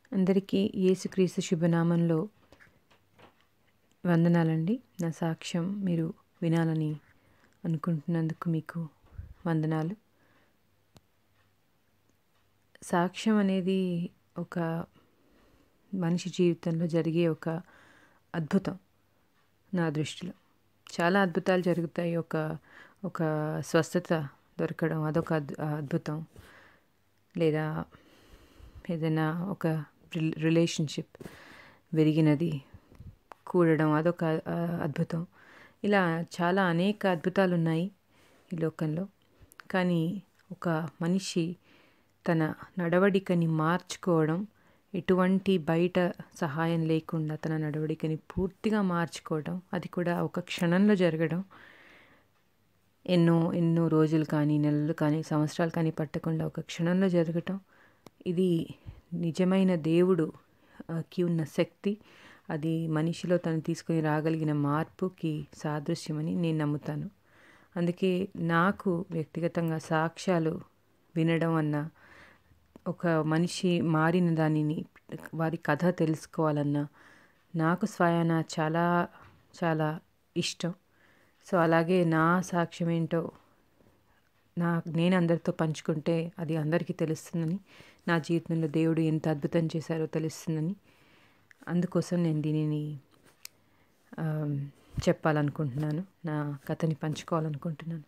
అందరికీ యేసుక్రీస్తు శుభనామంలో వందనాలండి నా సాక్ష్యం మీరు వినాలని అనుకుంటున్నందుకు మీకు వందనాలు సాక్ష్యం అనేది ఒక మనిషి జీవితంలో జరిగే ఒక అద్భుతం నా దృష్టిలో చాలా అద్భుతాలు జరుగుతాయి ఒక ఒక స్వస్థత దొరకడం అదొక అద్ అద్భుతం లేదా ఏదైనా ఒక రిల్ రిలేషన్షిప్ విరిగినది కూడడం అదొక ఆ, అద్భుతం ఇలా చాలా అనేక అద్భుతాలు ఉన్నాయి ఈ లోకంలో కానీ ఒక మనిషి తన నడవడికని మార్చుకోవడం ఎటువంటి బయట సహాయం లేకుండా తన నడవడికని పూర్తిగా మార్చుకోవడం అది కూడా ఒక క్షణంలో జరగడం ఎన్నో ఎన్నో రోజులు కానీ నెలలు కానీ సంవత్సరాలు కానీ పట్టకుండా ఒక క్షణంలో జరగటం ఇది నిజమైన దేవుడు ఆ, కి ఉన్న శక్తి అది మనిషిలో తను తీసుకొని రాగలిగిన మార్పుకి సాదృశ్యమని నేను నమ్ముతాను అందుకే నాకు వ్యక్తిగతంగా సాక్ష్యాలు వినడం అన్న ఒక మనిషి మారిన దానిని వారి కథ తెలుసుకోవాలన్నా నాకు స్వయాన చాలా చాలా ఇష్టం సో అలాగే నా సాక్ష్యం ఏంటో నా నేను అందరితో పంచుకుంటే అది అందరికీ తెలుస్తుందని నా జీవితంలో దేవుడు ఎంత అద్భుతం చేశారో తెలుస్తుందని అందుకోసం నేను దీనిని ఆ, చెప్పాలనుకుంటున్నాను నా కథని పంచుకోవాలనుకుంటున్నాను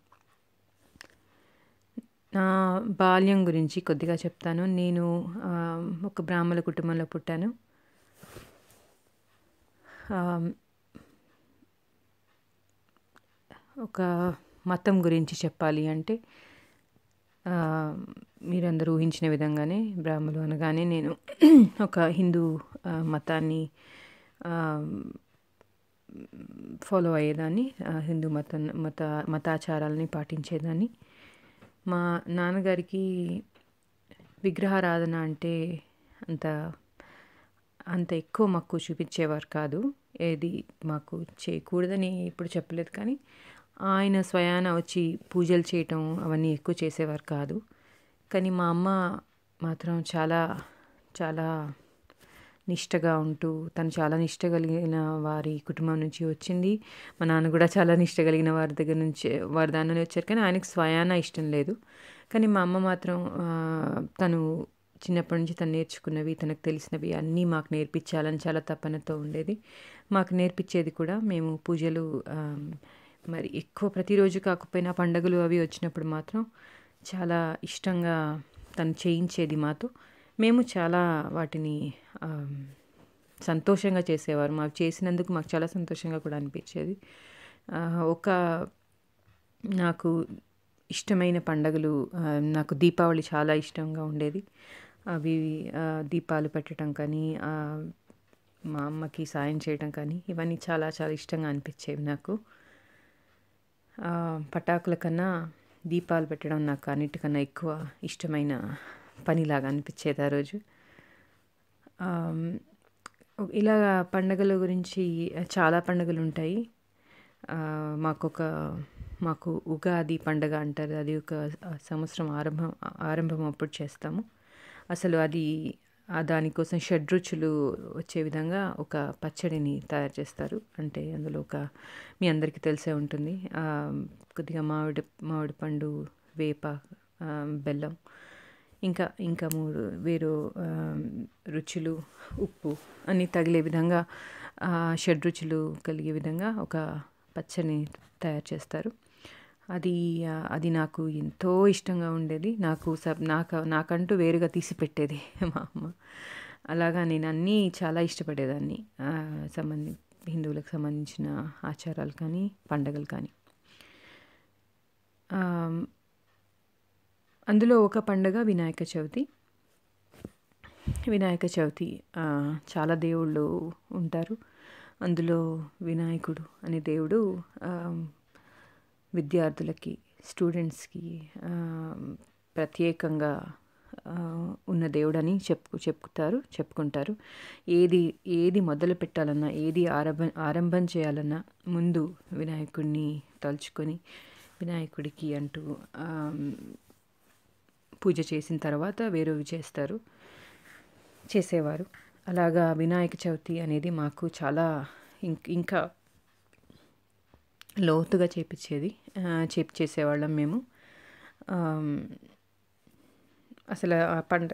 నా బాల్యం గురించి కొద్దిగా చెప్తాను నేను ఆ, ఒక బ్రాహ్మణ కుటుంబంలో పుట్టాను ఆ, ఒక మతం గురించి చెప్పాలి అంటే ఆ, మీరందరూ ఊహించిన విధంగానే బ్రాహ్మలు అనగానే నేను ఒక హిందూ ఆ, మతాన్ని ఆ, ఫాలో అయ్యేదాన్ని ఆ, హిందూ మత మత మతాచారాలని పాటించేదాన్ని మా నాన్నగారికి విగ్రహారాధన అంటే అంత అంత ఎక్కువ మాకు చూపించేవారు కాదు ఏది మాకు చేయకూడదని ఇప్పుడు చెప్పలేదు కానీ ఆయన స్వయాన వచ్చి పూజలు చేయటం అవన్నీ ఎక్కువ చేసేవారు కాదు కానీ మా అమ్మ మాత్రం చాలా చాలా నిష్టగా ఉంటూ తను చాలా నిష్ట కలిగిన వారి కుటుంబం నుంచి వచ్చింది మా నాన్న కూడా చాలా నిష్ట కలిగిన వారి దగ్గర నుంచి వారి దాని వచ్చారు కానీ ఆయనకు స్వయాన ఇష్టం లేదు కానీ మా అమ్మ మాత్రం ఆ, తను చిన్నప్పటి నుంచి తను నేర్చుకున్నవి తనకు తెలిసినవి అన్నీ మాకు నేర్పించాలని చాలా తపనతో ఉండేది మాకు నేర్పించేది కూడా మేము పూజలు ఆ, మరి ఎక్కువ ప్రతిరోజు కాకపోయినా పండగలు అవి వచ్చినప్పుడు మాత్రం చాలా ఇష్టంగా తను చేయించేది మాతో మేము చాలా వాటిని ఆ, సంతోషంగా చేసేవారు మాకు చేసినందుకు మాకు చాలా సంతోషంగా కూడా అనిపించేది ఆ, ఒక నాకు ఇష్టమైన పండగలు ఆ, నాకు దీపావళి చాలా ఇష్టంగా ఉండేది అవి ఆ, దీపాలు పెట్టడం కానీ ఆ, మా అమ్మకి సాయం చేయడం కానీ ఇవన్నీ చాలా చాలా ఇష్టంగా అనిపించేవి నాకు ఆ, పటాకుల కన్నా దీపాలు పెట్టడం నాకు అన్నిటికన్నా ఎక్కువ ఇష్టమైన పనిలాగా అనిపించేది ఆ రోజు ఆమ్, ఇలా పండగల గురించి చాలా పండుగలు ఉంటాయి ఆ, మాకొక మాకు ఉగాది పండగ అంటారు అది ఒక సంవత్సరం ఆరంభం ఆరంభం అప్పుడు చేస్తాము అసలు అది ఆ దానికోసం షడ్రుచులు వచ్చే విధంగా ఒక పచ్చడిని తయారు చేస్తారు అంటే అందులో ఒక మీ అందరికీ తెలిసే ఉంటుంది ఆ, కొద్దిగా మామిడి మామిడి పండు వేప ఆ, బెల్లం ఇంకా ఇంకా మూడు వేరు ఆ, రుచులు ఉప్పు అన్నీ తగిలే విధంగా ఆ, షడ్రుచులు కలిగే విధంగా ఒక పచ్చని తయారు చేస్తారు అది ఆ, అది నాకు ఎంతో ఇష్టంగా ఉండేది నాకు సబ్ నాకు నాకంటూ వేరుగా తీసి పెట్టేది మా అమ్మ అలాగా నేను అన్నీ చాలా ఇష్టపడేదాన్ని ఆ, సంబంధి హిందువులకు సంబంధించిన ఆచారాలు కానీ పండగలు కానీ ఆమ్, అందులో ఒక పండగ వినాయక చవితి వినాయక చవితి ఆ, చాలా దేవుళ్ళు ఉంటారు అందులో వినాయకుడు అనే దేవుడు ఆ, విద్యార్థులకి స్టూడెంట్స్కి ఆ, ప్రత్యేకంగా ఆ, ఉన్న దేవుడని చెప్పు చెప్పుతారు చెప్పుకుంటారు ఏది ఏది మొదలు పెట్టాలన్నా ఏది ఆరంభం ఆరంభం చేయాలన్నా ముందు వినాయకుడిని తలుచుకొని వినాయకుడికి అంటూ ఆమ్, పూజ చేసిన తర్వాత వేరేవి చేస్తారు చేసేవారు అలాగా వినాయక చవితి అనేది మాకు చాలా ఇంక్ ఇంకా లోతుగా చేపించేది చేపి చేసేవాళ్ళం మేము అసలు ఆ పండ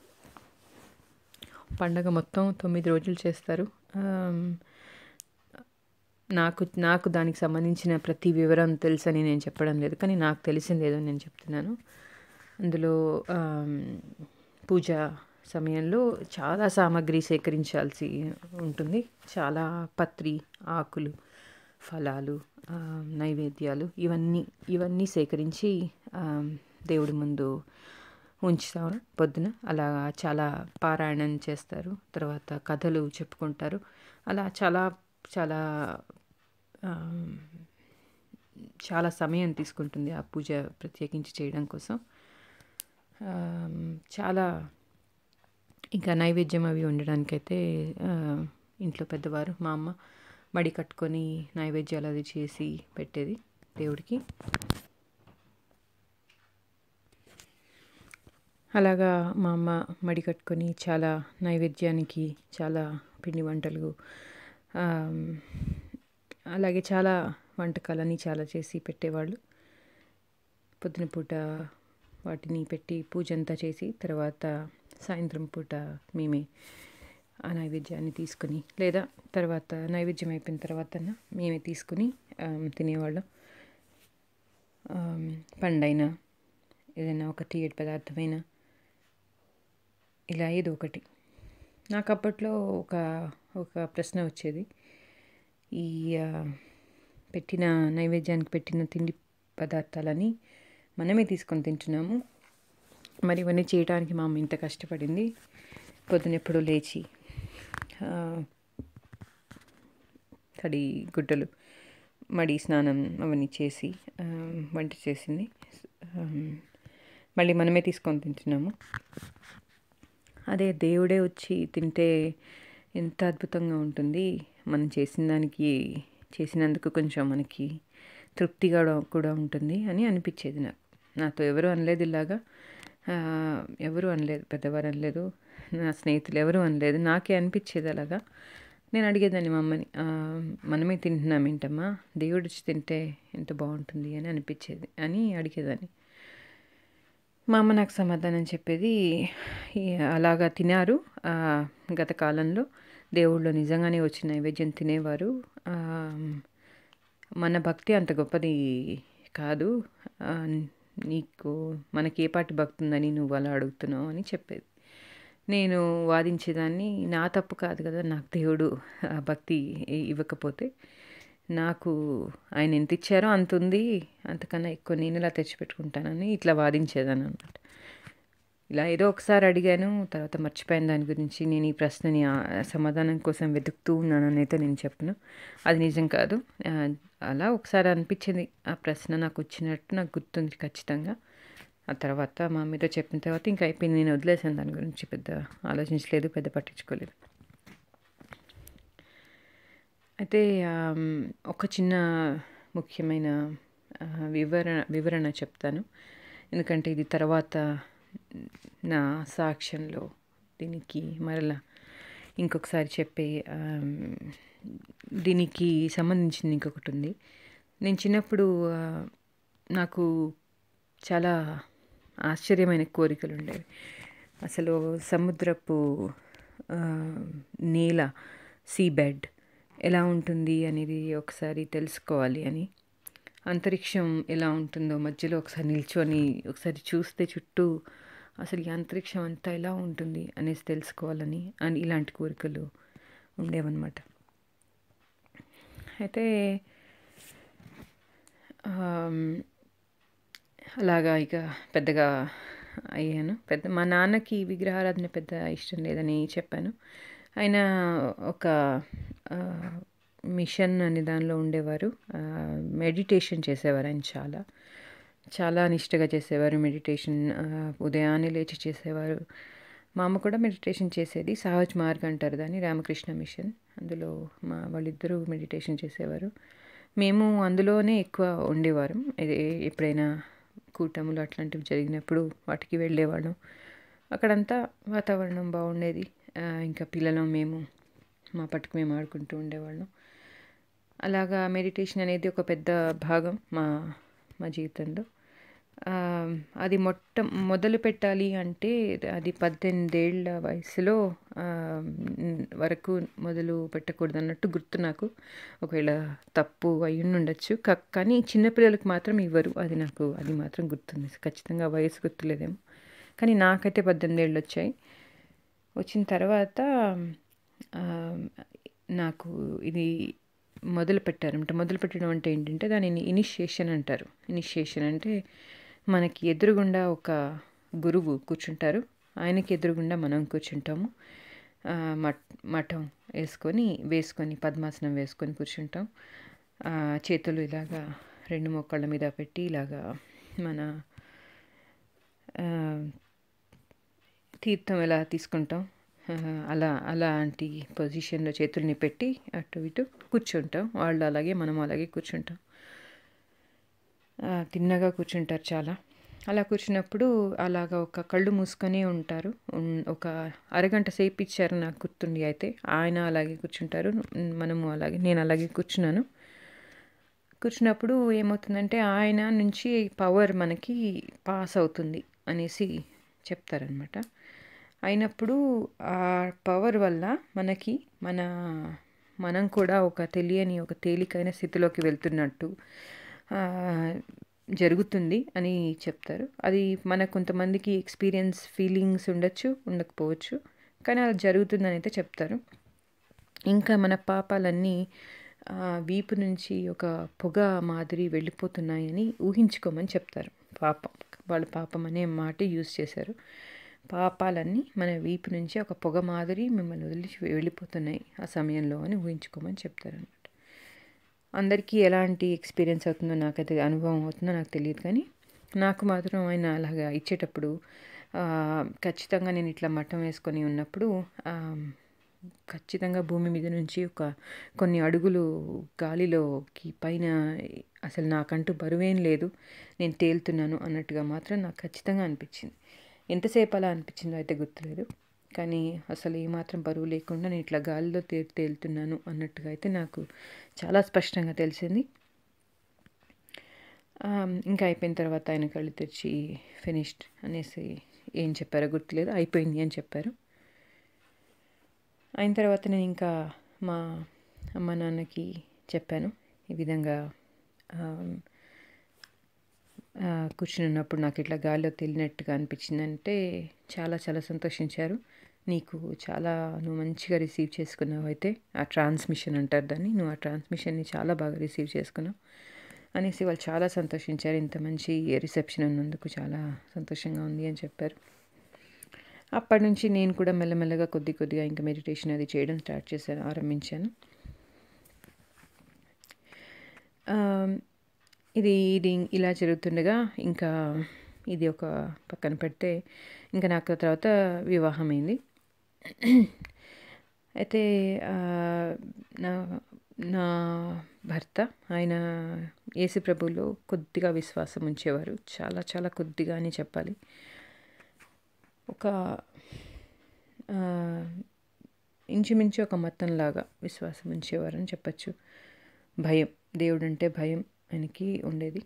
పండగ మొత్తం తొమ్మిది రోజులు చేస్తారు నాకు నాకు దానికి సంబంధించిన ప్రతి వివరం తెలుసని నేను చెప్పడం లేదు కానీ నాకు తెలిసింది ఏదో నేను చెప్తున్నాను అందులో పూజ సమయంలో చాలా సామాగ్రి సేకరించాల్సి ఉంటుంది చాలా పత్రి ఆకులు ఫలాలు నైవేద్యాలు ఇవన్నీ ఇవన్నీ సేకరించి దేవుడి ముందు ఉంచుతారు పొద్దున అలా చాలా పారాయణం చేస్తారు తర్వాత కథలు చెప్పుకుంటారు అలా చాలా చాలా చాలా సమయం తీసుకుంటుంది ఆ పూజ ప్రత్యేకించి చేయడం కోసం చాలా ఇంకా నైవేద్యం అవి ఉండడానికైతే ఇంట్లో పెద్దవారు మా అమ్మ మడి కట్టుకొని నైవేద్యాలు అది చేసి పెట్టేది దేవుడికి అలాగా మా అమ్మ మడి కట్టుకొని చాలా నైవేద్యానికి చాలా పిండి వంటలు అలాగే చాలా వంటకాలని చాలా చేసి పెట్టేవాళ్ళు పొద్దున పూట వాటిని పెట్టి పూజ అంతా చేసి తర్వాత సాయంత్రం పూట మేమే ఆ నైవేద్యాన్ని తీసుకుని లేదా తర్వాత నైవేద్యం అయిపోయిన తర్వాత మేమే తీసుకుని తినేవాళ్ళం పండైనా ఏదైనా ఒక తీయటి పదార్థమైనా ఇలా ఏదో ఒకటి నాకు అప్పట్లో ఒక ఒక ప్రశ్న వచ్చేది ఈ పెట్టిన నైవేద్యానికి పెట్టిన తిండి పదార్థాలని మనమే తీసుకొని తింటున్నాము మరి ఇవన్నీ చేయడానికి మా అమ్మ ఇంత కష్టపడింది పొద్దున ఎప్పుడూ లేచి తడి గుడ్డలు మడి స్నానం అవన్నీ చేసి వంట చేసింది మళ్ళీ మనమే తీసుకొని తింటున్నాము అదే దేవుడే వచ్చి తింటే ఎంత అద్భుతంగా ఉంటుంది మనం చేసిన దానికి చేసినందుకు కొంచెం మనకి తృప్తిగా కూడా ఉంటుంది అని అనిపించేది నాకు నాతో ఎవరు అనలేదు ఇలాగా ఎవరు అనలేదు పెద్దవారు అనలేదు నా స్నేహితులు ఎవరు అనలేదు నాకే అనిపించేది అలాగా నేను అడిగేదాన్ని మా అమ్మని మనమే తింటున్నాం ఏంటమ్మా దేవుడు వచ్చి తింటే ఎంత బాగుంటుంది అని అనిపించేది అని అడిగేదాన్ని మా అమ్మ నాకు సమాధానం చెప్పేది అలాగా తినారు గత కాలంలో దేవుళ్ళు నిజంగానే వచ్చి నైవేద్యం తినేవారు మన భక్తి అంత గొప్పది కాదు నీకు మనకి ఏ పాటి భక్తి ఉందని నువ్వు అలా అడుగుతున్నావు అని చెప్పేది నేను వాదించేదాన్ని నా తప్పు కాదు కదా నాకు దేవుడు భక్తి ఇవ్వకపోతే నాకు ఆయన ఎంత ఇచ్చారో అంత ఉంది అంతకన్నా ఎక్కువ నేను ఇలా తెచ్చిపెట్టుకుంటానని ఇట్లా వాదించేదాన్ని అనమాట ఇలా ఏదో ఒకసారి అడిగాను తర్వాత మర్చిపోయాను దాని గురించి నేను ఈ ప్రశ్నని సమాధానం కోసం వెతుకుతూ ఉన్నానని అయితే నేను చెప్పను అది నిజం కాదు అలా ఒకసారి అనిపించింది ఆ ప్రశ్న నాకు వచ్చినట్టు నాకు గుర్తుంది ఖచ్చితంగా ఆ తర్వాత మా మీద చెప్పిన తర్వాత ఇంకా అయిపోయింది నేను వదిలేసాను దాని గురించి పెద్ద ఆలోచించలేదు పెద్ద పట్టించుకోలేదు అయితే ఒక చిన్న ముఖ్యమైన వివరణ వివరణ చెప్తాను ఎందుకంటే ఇది తర్వాత నా సాక్ష్యంలో దీనికి మరలా ఇంకొకసారి చెప్పే దీనికి సంబంధించింది ఇంకొకటి ఉంది నేను చిన్నప్పుడు నాకు చాలా ఆశ్చర్యమైన కోరికలు ఉండేవి అసలు సముద్రపు నేల సీ బెడ్ ఎలా ఉంటుంది అనేది ఒకసారి తెలుసుకోవాలి అని అంతరిక్షం ఎలా ఉంటుందో మధ్యలో ఒకసారి నిల్చొని ఒకసారి చూస్తే చుట్టూ అసలు ఈ అంతరిక్షం అంతా ఎలా ఉంటుంది అనేసి తెలుసుకోవాలని అని ఇలాంటి కోరికలు ఉండేవన్నమాట అయితే అలాగా ఇక పెద్దగా అయ్యాను పెద్ద మా నాన్నకి విగ్రహారాధన పెద్ద ఇష్టం లేదని చెప్పాను ఆయన ఒక మిషన్ అనే దానిలో ఉండేవారు మెడిటేషన్ చేసేవారు ఆయన చాలా చాలా నిష్టగా చేసేవారు మెడిటేషన్ ఉదయాన్నే లేచి చేసేవారు మా అమ్మ కూడా మెడిటేషన్ చేసేది సహజ్ మార్గ్ అంటారు దాన్ని రామకృష్ణ మిషన్ అందులో మా వాళ్ళిద్దరూ మెడిటేషన్ చేసేవారు మేము అందులోనే ఎక్కువ ఉండేవారం ఎప్పుడైనా కూటములు అట్లాంటివి జరిగినప్పుడు వాటికి వెళ్ళేవాళ్ళం అక్కడంతా వాతావరణం బాగుండేది ఇంకా పిల్లలం మేము మా పట్టుకు మేము ఆడుకుంటూ ఉండేవాళ్ళం అలాగా మెడిటేషన్ అనేది ఒక పెద్ద భాగం మా మా జీవితంలో అది మొట్ట మొదలు పెట్టాలి అంటే అది పద్దెనిమిదేళ్ల వయసులో వరకు మొదలు పెట్టకూడదు అన్నట్టు గుర్తు నాకు ఒకవేళ తప్పు అయి ఉండొచ్చు కానీ చిన్నపిల్లలకు మాత్రం ఇవ్వరు అది నాకు అది మాత్రం గుర్తుంది ఖచ్చితంగా వయసు గుర్తులేదేమో కానీ నాకైతే పద్దెనిమిది ఏళ్ళు వచ్చాయి వచ్చిన తర్వాత నాకు ఇది మొదలు పెట్టారన్నమాట మొదలు పెట్టడం అంటే ఏంటంటే దానిని ఇనిషియేషన్ అంటారు ఇనిషియేషన్ అంటే మనకి ఎదురుగుండా ఒక గురువు కూర్చుంటారు ఆయనకి ఎదురుగుండా మనం కూర్చుంటాము మట్ మఠం వేసుకొని వేసుకొని పద్మాసనం వేసుకొని కూర్చుంటాం చేతులు ఇలాగా రెండు మొక్కళ్ళ మీద పెట్టి ఇలాగా మన తీర్థం ఎలా తీసుకుంటాం అలా అలాంటి పొజిషన్లో చేతుల్ని పెట్టి అటు ఇటు కూర్చుంటాం వాళ్ళు అలాగే మనం అలాగే కూర్చుంటాం తిన్నగా కూర్చుంటారు చాలా అలా కూర్చున్నప్పుడు అలాగా ఒక కళ్ళు మూసుకొని ఉంటారు ఒక అరగంట సేపు ఇచ్చారు నాకు గుర్తుండి అయితే ఆయన అలాగే కూర్చుంటారు మనము అలాగే నేను అలాగే కూర్చున్నాను కూర్చున్నప్పుడు ఏమవుతుందంటే ఆయన నుంచి పవర్ మనకి పాస్ అవుతుంది అనేసి చెప్తారనమాట అయినప్పుడు ఆ పవర్ వల్ల మనకి మన మనం కూడా ఒక తెలియని ఒక తేలికైన స్థితిలోకి వెళ్తున్నట్టు జరుగుతుంది అని చెప్తారు అది మన కొంతమందికి ఎక్స్పీరియన్స్ ఫీలింగ్స్ ఉండొచ్చు ఉండకపోవచ్చు కానీ అలా జరుగుతుందని అయితే చెప్తారు ఇంకా మన పాపాలన్నీ వీపు నుంచి ఒక పొగ మాదిరి వెళ్ళిపోతున్నాయని ఊహించుకోమని చెప్తారు పాపం వాళ్ళ పాపం అనే మాట యూజ్ చేశారు పాపాలన్నీ మన వీపు నుంచి ఒక పొగ మాదిరి మిమ్మల్ని వదిలి వెళ్ళిపోతున్నాయి ఆ సమయంలో అని ఊహించుకోమని చెప్తారు అనమాట అందరికీ ఎలాంటి ఎక్స్పీరియన్స్ అవుతుందో నాకైతే అనుభవం అవుతుందో నాకు తెలియదు కానీ నాకు మాత్రం ఆయన అలాగా ఇచ్చేటప్పుడు ఖచ్చితంగా నేను ఇట్లా మఠం వేసుకొని ఉన్నప్పుడు ఖచ్చితంగా భూమి మీద నుంచి ఒక కొన్ని అడుగులు గాలిలోకి పైన అసలు నాకంటూ బరువేం లేదు నేను తేలుతున్నాను అన్నట్టుగా మాత్రం నాకు ఖచ్చితంగా అనిపించింది ఎంతసేపు అలా అనిపించిందో అయితే గుర్తులేదు కానీ అసలు ఏమాత్రం బరువు లేకుండా నేను ఇట్లా గాలిలో తే తేలుతున్నాను అన్నట్టుగా అయితే నాకు చాలా స్పష్టంగా తెలిసింది ఇంకా అయిపోయిన తర్వాత ఆయన కళ్ళు తెరిచి ఫినిష్డ్ అనేసి ఏం చెప్పారో గుర్తులేదు అయిపోయింది అని చెప్పారు అయిన తర్వాత నేను ఇంకా మా అమ్మ నాన్నకి చెప్పాను ఈ విధంగా కూర్చుని ఉన్నప్పుడు నాకు ఇట్లా గాలిలో తేలినట్టుగా అనిపించిందంటే చాలా చాలా సంతోషించారు నీకు చాలా నువ్వు మంచిగా రిసీవ్ చేసుకున్నావు అయితే ఆ ట్రాన్స్మిషన్ అంటారు దాన్ని నువ్వు ఆ ట్రాన్స్మిషన్ని చాలా బాగా రిసీవ్ చేసుకున్నావు అనేసి వాళ్ళు చాలా సంతోషించారు ఇంత మంచి రిసెప్షన్ ఉన్నందుకు చాలా సంతోషంగా ఉంది అని చెప్పారు అప్పటి నుంచి నేను కూడా మెల్లమెల్లగా కొద్ది కొద్దిగా ఇంకా మెడిటేషన్ అది చేయడం స్టార్ట్ చేశాను ఆరంభించాను ఇది ఇది ఇలా జరుగుతుండగా ఇంకా ఇది ఒక పక్కన పెడితే ఇంకా నాకు తర్వాత వివాహమైంది అయితే నా నా భర్త ఆయన యేసు ప్రభులో కొద్దిగా విశ్వాసం ఉంచేవారు చాలా చాలా కొద్దిగా అని చెప్పాలి ఒక ఇంచుమించు ఒక మతంలాగా విశ్వాసం ఉంచేవారని చెప్పచ్చు భయం దేవుడు అంటే భయం ఆయనకి ఉండేది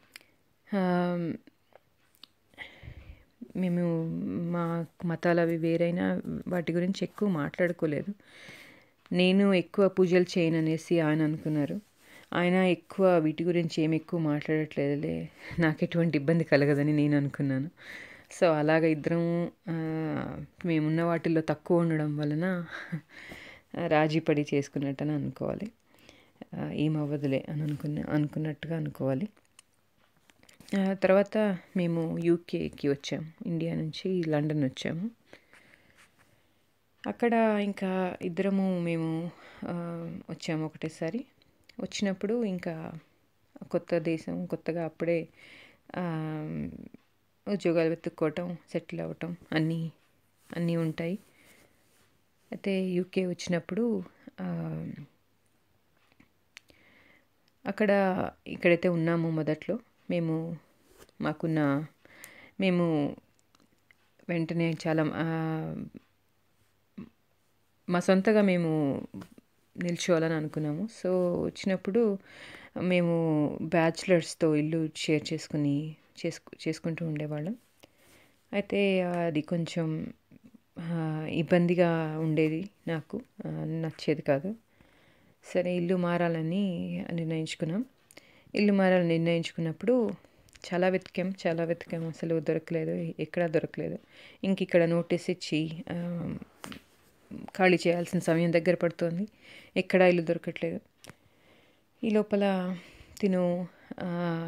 మేము మా మతాలు అవి వేరైనా వాటి గురించి ఎక్కువ మాట్లాడుకోలేదు నేను ఎక్కువ పూజలు చేయను అనేసి ఆయన అనుకున్నారు ఆయన ఎక్కువ వీటి గురించి ఏమి ఎక్కువ మాట్లాడట్లేదులే నాకు ఎటువంటి ఇబ్బంది కలగదని నేను అనుకున్నాను సో అలాగ ఇద్దరం మేమున్న వాటిల్లో తక్కువ ఉండడం వలన రాజీ పడి చేసుకున్నట్టని అనుకోవాలి ఏమవ్వదులే అని అనుకున్న అనుకున్నట్టుగా అనుకోవాలి తర్వాత మేము యూకేకి వచ్చాము ఇండియా నుంచి లండన్ వచ్చాము అక్కడ ఇంకా ఇద్దరము మేము వచ్చాము ఒకటేసారి వచ్చినప్పుడు ఇంకా కొత్త దేశం కొత్తగా అప్పుడే ఉద్యోగాలు వెతుక్కోవటం సెటిల్ అవ్వటం అన్నీ అన్నీ ఉంటాయి అయితే యూకే వచ్చినప్పుడు అక్కడ ఇక్కడైతే ఉన్నాము మొదట్లో మేము మాకున్న మేము వెంటనే చాలా మా సొంతగా మేము నిల్చోవాలని అనుకున్నాము సో వచ్చినప్పుడు మేము బ్యాచిలర్స్తో ఇల్లు షేర్ చేసుకుని చేసుకు చేసుకుంటూ ఉండేవాళ్ళం అయితే అది కొంచెం ఆ, ఇబ్బందిగా ఉండేది నాకు ఆ, నచ్చేది కాదు సరే ఇల్లు మారాలని నిర్ణయించుకున్నాం ఇల్లు మారాలని నిర్ణయించుకున్నప్పుడు చాలా వెతికాం చాలా వెతికాం అసలు దొరకలేదు ఎక్కడా దొరకలేదు ఇంక ఇక్కడ నోటీస్ ఇచ్చి ఆ, ఖాళీ చేయాల్సిన సమయం దగ్గర పడుతోంది ఎక్కడా ఇల్లు దొరకట్లేదు ఈ లోపల తిను ఆ,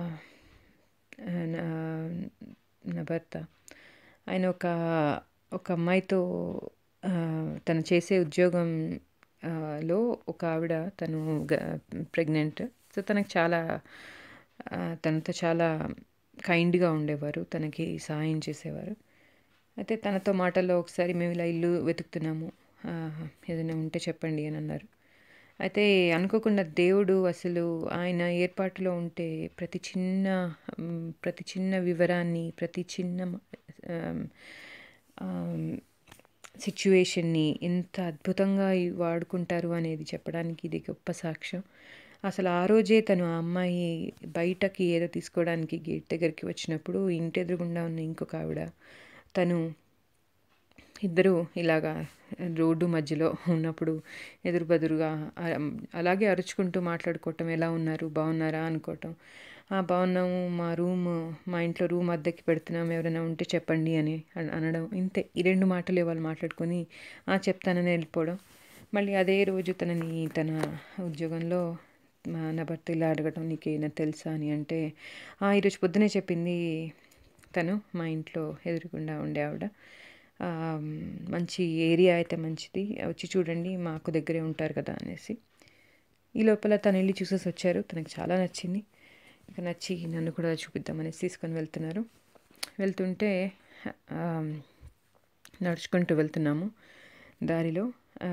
నా నా భర్త ఆయన ఒక ఒక అమ్మాయితో ఆ, తను చేసే ఉద్యోగం ఆ, లో ఒక ఆవిడ తను ప్రెగ్నెంట్ సో తనకు చాలా ఆ, తనతో చాలా కైండ్గా ఉండేవారు తనకి సహాయం చేసేవారు అయితే తనతో మాటల్లో ఒకసారి మేము ఇలా ఇల్లు వెతుకుతున్నాము ఆ, ఏదైనా ఉంటే చెప్పండి అని అన్నారు అయితే అనుకోకుండా దేవుడు అసలు ఆయన ఏర్పాటులో ఉంటే ప్రతి చిన్న మ్, ప్రతి చిన్న వివరాన్ని ప్రతి చిన్న ఆమ్, ఆమ్, సిచ్యువేషన్ని ఎంత అద్భుతంగా ఈ వాడుకుంటారు అనేది చెప్పడానికి ఇది గొప్ప సాక్ష్యం అసలు ఆ రోజే తను ఆ అమ్మాయి బయటకి ఏదో తీసుకోవడానికి గేట్ దగ్గరికి వచ్చినప్పుడు ఇంటి ఎదురుగుండా ఉన్న ఇంకొక ఆవిడ తను ఇద్దరు ఇలాగా రోడ్డు మధ్యలో ఉన్నప్పుడు ఎదురు బదురుగా ఆ- అలాగే అరుచుకుంటూ మాట్లాడుకోవటం ఎలా ఉన్నారు బాగున్నారా అనుకోవటం "ఆ, బాగున్నాము మా రూమ్ మా ఇంట్లో రూమ్ అద్దెకి పెడుతున్నాం ఎవరైనా ఉంటే చెప్పండి అని అన- అనడం ఇంతే ఈ రెండు మాటలే వాళ్ళు మాట్లాడుకొని "ఆ, చెప్తానని వెళ్ళిపోవడం మళ్ళీ అదే రోజు తనని తన ఉద్యోగంలో మా నా భర్త ఇలా అడగటం నీకేమైనా తెలుసా అని అంటే "ఆ, ఈరోజు పొద్దునే చెప్పింది తను మా ఇంట్లో ఎదురుకుండా ఉండే ఆవిడ ఆ, మంచి ఏరియా అయితే మంచిది వచ్చి చూడండి మాకు దగ్గరే ఉంటారు కదా అనేసి ఈ లోపల తను వెళ్ళి చూసేసి వచ్చారు తనకు చాలా నచ్చింది ఇక నచ్చి నన్ను కూడా చూపిద్దామనేసి తీసుకొని వెళ్తున్నారు వెళ్తుంటే ఆ, నడుచుకుంటూ వెళ్తున్నాము దారిలో ఆ,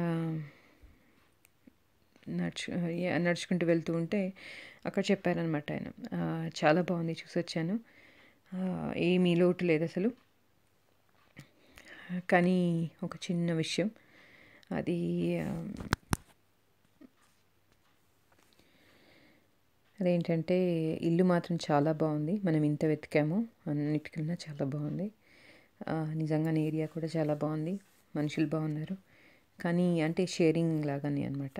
నడుచు యా, నడుచుకుంటూ వెళ్తూ ఉంటే అక్కడ చెప్పారనమాట ఆయన "ఆ, చాలా బాగుంది చూసి వచ్చాను ఆ, ఏమీ లోటు లేదు అసలు కానీ ఒక చిన్న విషయం అది ఆ, అదేంటంటే ఇల్లు మాత్రం చాలా బాగుంది మనం ఇంత వెతికాము అన్నిటికన్నా చాలా బాగుంది ఆ, నిజంగానే ఏరియా కూడా చాలా బాగుంది మనుషులు బాగున్నారు కానీ అంటే షేరింగ్ లాగానే అనమాట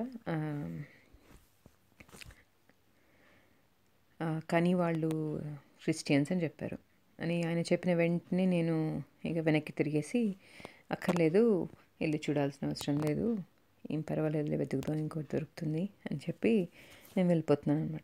కానీ వాళ్ళు క్రిస్టియన్స్ అని చెప్పారు అని ఆయన చెప్పిన వెంటనే నేను ఇక వెనక్కి తిరిగేసి అక్కర్లేదు ఇల్లు చూడాల్సిన అవసరం లేదు ఏం పర్వాలేదు వెతుకుతాం ఇంకోటి దొరుకుతుంది అని చెప్పి నేను వెళ్ళిపోతున్నాను అనమాట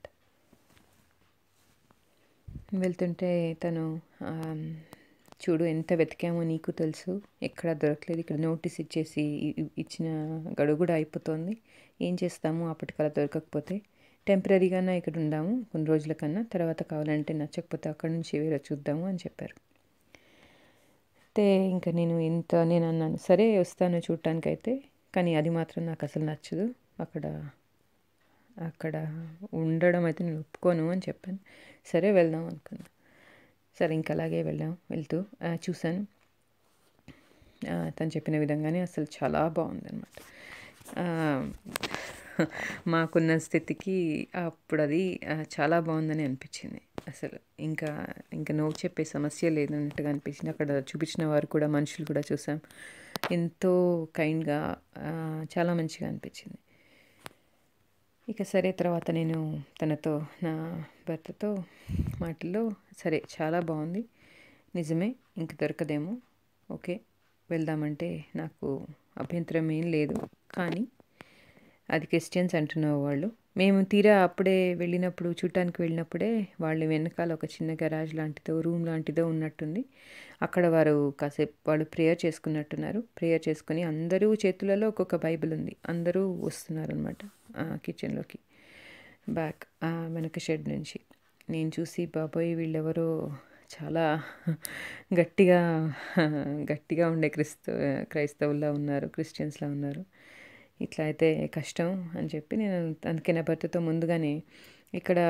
వెళ్తుంటే తను ఆ, చూడు ఎంత వెతికామో నీకు తెలుసు ఎక్కడ దొరకలేదు ఇక్కడ నోటీస్ ఇచ్చేసి ఇ- ఇ- ఇచ్చిన గడువు కూడా అయిపోతుంది ఏం చేస్తాము అప్పటికల్లా దొరకకపోతే టెంపరీగానే ఇక్కడ ఉందాము కొన్ని రోజుల కన్నా తర్వాత కావాలంటే నచ్చకపోతే అక్కడ నుంచి వేరే చూద్దాము అని చెప్పారు అయితే ఇంకా నేను ఇంత నేను అన్నాను సరే వస్తాను చూడటానికి అయితే కానీ అది మాత్రం నాకు అసలు నచ్చదు అక్కడ అక్కడ ఉండడం అయితే నేను ఒప్పుకోను అని చెప్పాను సరే వెళ్దాం అనుకున్నా సరే ఇంకా అలాగే వెళ్ళాం వెళ్తూ ఆ, చూశాను ఆ, తను చెప్పిన విధంగానే అసలు చాలా బాగుందన్నమాట ఆ, మాకున్న స్థితికి అప్పుడు అది ఆ, చాలా బాగుందని అనిపించింది అసలు ఇంకా ఇంకా నో చెప్పే సమస్య లేదన్నట్టుగా అనిపించింది అక్కడ చూపించిన వారు కూడా మనుషులు కూడా చూసాం ఎంతో కైండ్గా చాలా మంచిగా అనిపించింది ఇక సరే తర్వాత నేను తనతో నా భర్తతో మాటల్లో సరే చాలా బాగుంది నిజమే ఇంక దొరకదేమో ఓకే వెళ్దామంటే నాకు అభ్యంతరం ఏం లేదు కానీ అది క్రిస్టియన్స్ అంటున్నావు వాళ్ళు మేము తీరా అప్పుడే వెళ్ళినప్పుడు చూడటానికి వెళ్ళినప్పుడే వాళ్ళు వెనకాల ఒక చిన్న గరాజ్ లాంటిదో రూమ్ లాంటిదో ఉన్నట్టుంది అక్కడ వారు కాసేపు వాళ్ళు ప్రేయర్ చేసుకున్నట్టున్నారు ప్రేయర్ చేసుకుని అందరూ చేతులలో ఒక్కొక్క బైబిల్ ఉంది అందరూ వస్తున్నారు అనమాట కిచెన్లోకి బ్యాక్ ఆ, వెనక షెడ్ నుంచి నేను చూసి బాబోయ్ వీళ్ళెవరో చాలా గట్టిగా గట్టిగా ఉండే క్రిస్త క్రైస్తవుల్లా ఉన్నారు క్రిస్టియన్స్లా ఉన్నారు ఇట్లా అయితే కష్టం అని చెప్పి నేను అందుకే నా భర్తతో ముందుగానే ఇక్కడ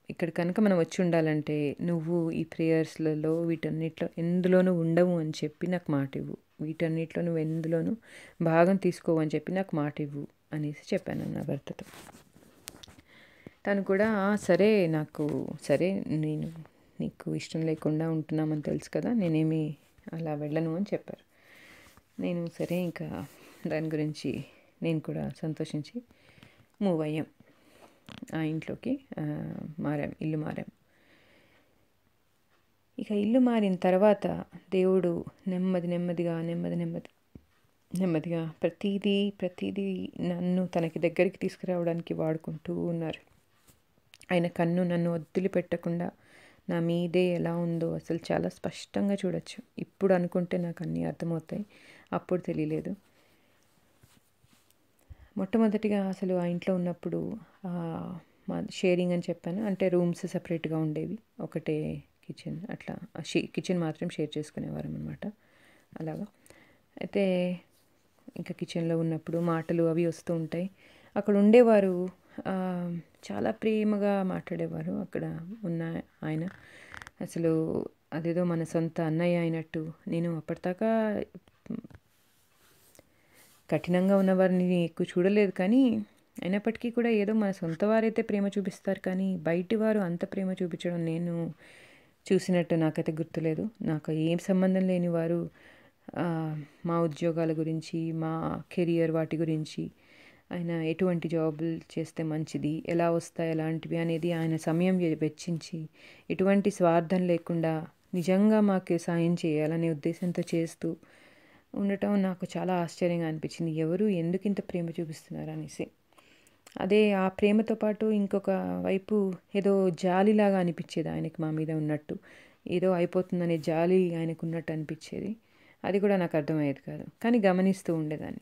ఇక్కడ కనుక మనం వచ్చి ఉండాలంటే నువ్వు ఈ ప్రేయర్స్లలో వీటన్నిటిలో ఎందులోనూ ఉండవు అని చెప్పి నాకు మాట ఇవ్వు వీటన్నిటిలో నువ్వు ఎందులోనూ భాగం తీసుకోవు అని చెప్పి నాకు మాట ఇవ్వు అనేసి చెప్పాను నా భర్తతో తను కూడా "ఆ, సరే నాకు సరే నేను నీకు ఇష్టం లేకుండా ఉంటున్నామని తెలుసు కదా నేనేమి అలా వెళ్ళను అని చెప్పారు నేను సరే ఇంకా దాని గురించి నేను కూడా సంతోషించి మూవ్ అయ్యాం ఆ ఇంట్లోకి ఆ, మారాం ఇల్లు మారాం ఇక ఇల్లు మారిన తర్వాత దేవుడు నెమ్మది నెమ్మదిగా నెమ్మది నెమ్మది నెమ్మదిగా ప్రతిదీ ప్రతిదీ నన్ను తనకి దగ్గరికి తీసుకురావడానికి వాడుకుంటూ ఉన్నారు ఆయన కన్ను నన్ను వదిలిపెట్టకుండా నా మీదే ఎలా ఉందో అసలు చాలా స్పష్టంగా చూడొచ్చు ఇప్పుడు అనుకుంటే నాకు అన్నీ అర్థమవుతాయి అప్పుడు తెలియలేదు మొట్టమొదటిగా అసలు ఆ ఇంట్లో ఉన్నప్పుడు ఆ, మా షేరింగ్ అని చెప్పాను అంటే రూమ్స్ సపరేట్గా ఉండేవి ఒకటే కిచెన్ అట్లా ఆ షే కిచెన్ మాత్రం షేర్ చేసుకునేవారం అనమాట అలాగా అయితే ఇంకా కిచెన్లో ఉన్నప్పుడు మాటలు అవి వస్తూ ఉంటాయి అక్కడ ఉండేవారు ఆ, చాలా ప్రేమగా మాట్లాడేవారు అక్కడ ఉన్న ఆయన అసలు అదేదో మన సొంత అన్నయ్య అయినట్టు నేను అప్పటిదాకా కఠినంగా ఉన్నవారిని ఎక్కువ చూడలేదు కానీ అయినప్పటికీ కూడా ఏదో మన సొంత వారైతే ప్రేమ చూపిస్తారు కానీ బయటి వారు అంత ప్రేమ చూపించడం నేను చూసినట్టు నాకైతే గుర్తులేదు నాకు ఏం సంబంధం లేని వారు ఆ, మా ఉద్యోగాల గురించి మా కెరియర్ వాటి గురించి ఆయన ఎటువంటి జాబులు చేస్తే మంచిది ఎలా వస్తాయి ఎలాంటివి అనేది ఆయన సమయం వె- వెచ్చించి ఎటువంటి స్వార్థం లేకుండా నిజంగా మాకు సాయం చేయాలనే ఉద్దేశంతో చేస్తూ ఉండటం నాకు చాలా ఆశ్చర్యంగా అనిపించింది ఎవరు ఎందుకు ఇంత ప్రేమ చూపిస్తున్నారు అనేసి అదే ఆ ప్రేమతో పాటు ఇంకొక వైపు ఏదో జాలిలాగా అనిపించేది ఆయనకి మా మీద ఉన్నట్టు ఏదో అయిపోతుందనే జాలి ఆయనకు ఉన్నట్టు అనిపించేది అది కూడా నాకు అర్థమయ్యేది కాదు కానీ గమనిస్తూ ఉండేదాన్ని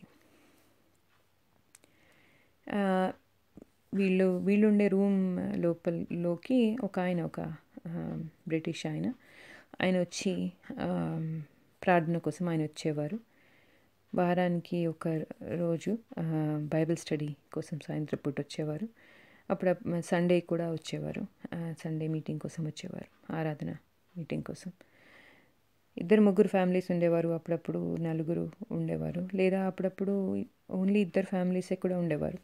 ఆ, వీళ్ళు వీళ్ళుండే రూమ్ లోపలలోకి ఒక ఆయన ఒక ఆ, బ్రిటిష్ ఆయన ఆయన వచ్చి ఆ, ప్రార్థన కోసం ఆయన వచ్చేవారు వారానికి ఒక రోజు ఆ, బైబిల్ స్టడీ కోసం సాయంత్రం పూట వచ్చేవారు అప్పుడు సండే కూడా వచ్చేవారు ఆ, సండే మీటింగ్ కోసం వచ్చేవారు ఆరాధన మీటింగ్ కోసం ఇద్దరు ముగ్గురు ఫ్యామిలీస్ ఉండేవారు అప్పుడప్పుడు నలుగురు ఉండేవారు లేదా అప్పుడప్పుడు ఓన్లీ ఇద్దరు ఫ్యామిలీసే కూడా ఉండేవారు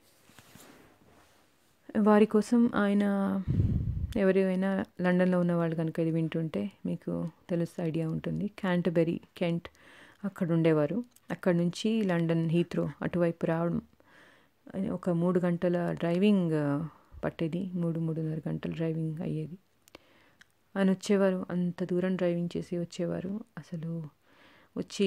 వారి కోసం ఆయన ఎవరైనా లండన్లో ఉన్న వాళ్ళు కనుక ఇది వింటుంటే మీకు తెలుసు ఐడియా ఉంటుంది క్యాంటబెరీ కెంట్ అక్కడ ఉండేవారు అక్కడ నుంచి లండన్ హీత్రో అటువైపు రావడం అని ఒక మూడు గంటల డ్రైవింగ్ ఆ, పట్టేది మూడు మూడున్నర గంటల డ్రైవింగ్ అయ్యేది ఆయన వచ్చేవారు అంత దూరం డ్రైవింగ్ చేసి వచ్చేవారు అసలు వచ్చి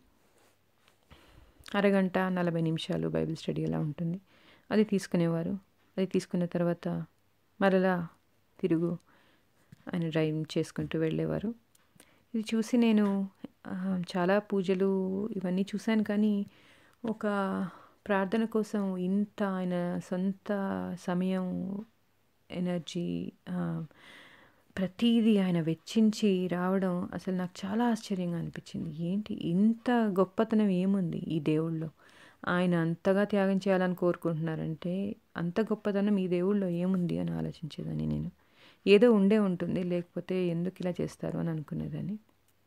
అరగంట నలభై నిమిషాలు బైబిల్ స్టడీ ఎలా ఉంటుంది అది తీసుకునేవారు అది తీసుకున్న తర్వాత మరలా తిరుగు ఆయన డ్రైవింగ్ చేసుకుంటూ వెళ్ళేవారు ఇది చూసి నేను ఆ, చాలా పూజలు ఇవన్నీ చూశాను కానీ ఒక ప్రార్థన కోసం ఇంత ఆయన సొంత సమయం ఎనర్జీ ఆ, ప్రతీది ఆయన వెచ్చించి రావడం అసలు నాకు చాలా ఆశ్చర్యంగా అనిపించింది ఏంటి ఇంత గొప్పతనం ఏముంది ఈ దేవుళ్ళో ఆయన అంతగా త్యాగం చేయాలని కోరుకుంటున్నారంటే అంత గొప్పతనం ఈ దేవుళ్ళో ఏముంది అని ఆలోచించేదాన్ని నేను ఏదో ఉండే ఉంటుంది లేకపోతే ఎందుకు ఇలా చేస్తారు అని అనుకునేదాన్ని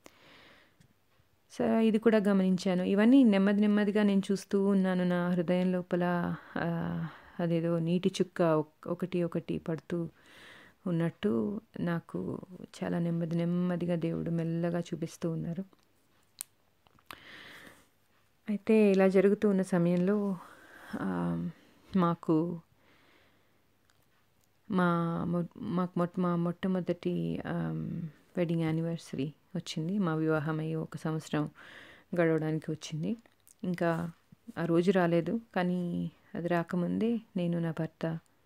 సో ఇది కూడా గమనించాను ఇవన్నీ నెమ్మది నెమ్మదిగా నేను చూస్తూ ఉన్నాను నా హృదయం లోపల ఆ, అదేదో నీటి చుక్క ఒక్- ఒకటి ఒకటి పడుతూ ఉన్నట్టు నాకు చాలా నెమ్మది నెమ్మదిగా దేవుడు మెల్లగా చూపిస్తూ ఉన్నారు అయితే ఇలా జరుగుతూ ఉన్న సమయంలో ఆ, మాకు మా మొ- మాకు మొట్ట మా మొట్టమొదటి వెడ్డింగ్ యానివర్సరీ వచ్చింది మా వివాహం అయ్యి ఒక సంవత్సరం గడవడానికి వచ్చింది ఇంకా ఆ రోజు రాలేదు కానీ అది రాకముందే నేను నా భర్త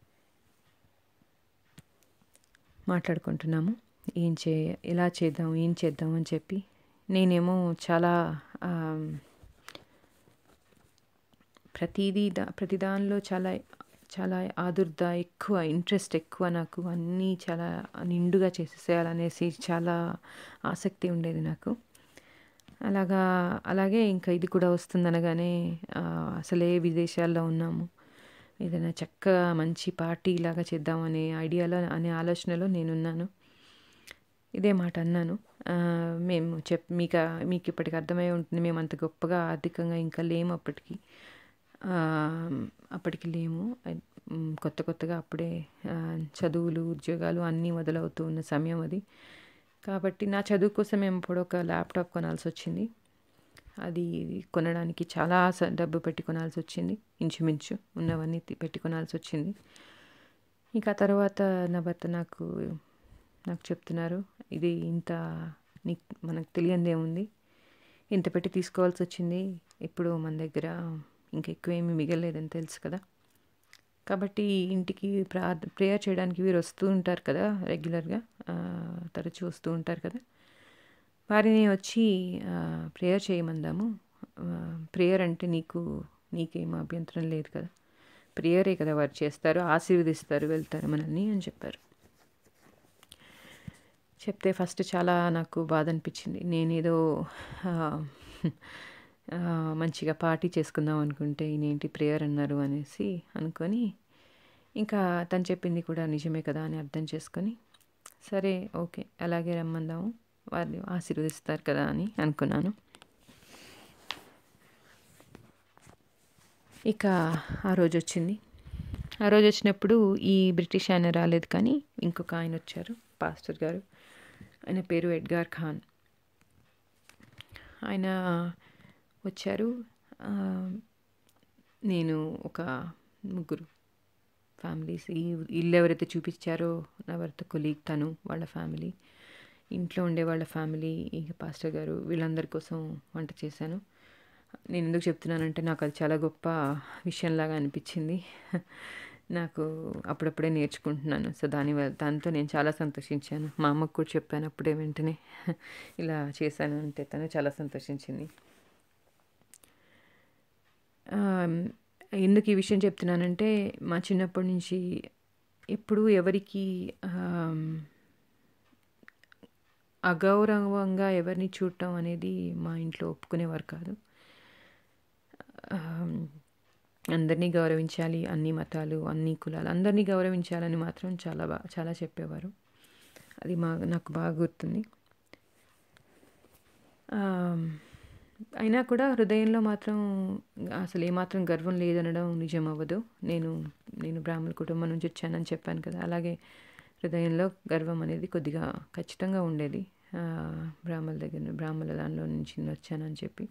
మాట్లాడుకుంటున్నాము ఏం చే ఎలా చేద్దాం ఏం చేద్దాం అని చెప్పి నేనేమో చాలా ఆమ్, ప్రతిదీ దా ప్రతి దానిలో చాలా చాలా ఆదుర్ద ఎక్కువ ఇంట్రెస్ట్ ఎక్కువ నాకు అన్నీ చాలా నిండుగా చేసేసేయాలనేసి చాలా ఆసక్తి ఉండేది నాకు అలాగా అలాగే ఇంకా ఇది కూడా వస్తుందనగానే ఆ, అసలే విదేశాల్లో ఉన్నాము ఏదైనా చక్కగా మంచి పార్టీ లాగా చేద్దామనే ఐడియాలో అనే ఆలోచనలో నేనున్నాను ఇదే మాట అన్నాను ఆ, మేము చెప్ మీకు మీకు ఇప్పటికి అర్థమై ఉంటుంది మేము అంత గొప్పగా ఆర్థికంగా ఇంకా లేము అప్పటికి ఆ, అప్పటికి లేము అ- మ్, కొత్త కొత్తగా అప్పుడే ఆ, చదువులు ఉద్యోగాలు అన్నీ మొదలవుతూ ఉన్న సమయం అది కాబట్టి నా చదువు కోసం మేము ఇప్పుడు ఒక ల్యాప్టాప్ కొనాల్సి వచ్చింది అది కొనడానికి చాలా స- డబ్బు పెట్టి కొనాల్సి వచ్చింది ఇంచుమించు ఉన్నవన్నీ తి- పెట్టి కొనాల్సి వచ్చింది ఇంకా తర్వాత నా భర్త నాకు నాకు చెప్తున్నారు ఇది ఇంత నీకు మనకు తెలియందేముంది ఇంత పెట్టి తీసుకోవాల్సి వచ్చింది ఇప్పుడు మన దగ్గర ఇంకెక్కువ ఏమీ మిగలలేదని తెలుసు కదా కాబట్టి ఇంటికి ప్రార్థ ప్రేయర్ చేయడానికి వీరు వస్తూ ఉంటారు కదా రెగ్యులర్గా ఆ, తరచూ వస్తూ ఉంటారు కదా వారిని వచ్చి ప్రేయర్ చేయమందాము ప్రేయర్ అంటే నీకు నీకేం అభ్యంతరం లేదు కదా ప్రేయరే కదా వారు చేస్తారు ఆశీర్వదిస్తారు వెళ్తారు మనల్ని అని చెప్పారు చెప్తే ఫస్ట్ చాలా నాకు బాధ అనిపించింది నేనేదో ఆ, ఆ, మంచిగా పార్టీ చేసుకుందాం అనుకుంటే ఈయనేంటి ప్రేయర్ అన్నారు అనేసి అనుకొని ఇంకా తను చెప్పింది కూడా నిజమే కదా అని అర్థం చేసుకొని సరే ఓకే అలాగే రమ్మందాము వాళ్ళు ఆశీర్వదిస్తారు కదా అని అనుకున్నాను ఇక ఆ రోజు వచ్చింది ఆ రోజు వచ్చినప్పుడు ఈ బ్రిటిష్ ఆయన రాలేదు కానీ ఇంకొక ఆయన వచ్చారు పాస్టర్ గారు ఆయన పేరు ఎడ్గార్ ఖాన్ ఆయన వచ్చారు ఆ, నేను ఒక ముగ్గురు ఫ్యామిలీస్ ఈ ఇల్లు ఎవరైతే చూపించారో నా భర్త కొలీగ్ తను వాళ్ళ ఫ్యామిలీ ఇంట్లో ఉండే వాళ్ళ ఫ్యామిలీ ఇక పాస్టర్ గారు వీళ్ళందరి కోసం వంట చేశాను నేను ఎందుకు చెప్తున్నానంటే నాకు అది చాలా గొప్ప విషయంలాగా అనిపించింది నాకు అప్పుడప్పుడే నేర్చుకుంటున్నాను సో దాని వల్ల దాంతో నేను చాలా సంతోషించాను మా అమ్మకు కూడా చెప్పాను అప్పుడే వెంటనే ఇలా చేశాను అంటే తను చాలా సంతోషించింది ఆమ్, ఎందుకు ఈ విషయం చెప్తున్నానంటే మా చిన్నప్పటి నుంచి ఎప్పుడూ ఎవరికి ఆమ్, అగౌరవంగా ఎవరిని చూడటం అనేది మా ఇంట్లో ఒప్పుకునేవారు కాదు ఆమ్, అందరినీ గౌరవించాలి అన్ని మతాలు అన్ని కులాలు అందరినీ గౌరవించాలని మాత్రం చాలా బా చాలా చెప్పేవారు అది మా నాకు బాగా గుర్తుంది ఆమ్, అయినా కూడా హృదయంలో మాత్రం అసలు ఏమాత్రం గర్వం లేదనడం నిజం అవ్వదు నేను నేను బ్రాహ్మణ కుటుంబం నుంచి వచ్చానని చెప్పాను కదా అలాగే హృదయంలో గర్వం అనేది కొద్దిగా ఖచ్చితంగా ఉండేది ఆ, బ్రాహ్మణుల దగ్గర బ్రాహ్మణుల దానిలో నుంచి నేను వచ్చానని చెప్పి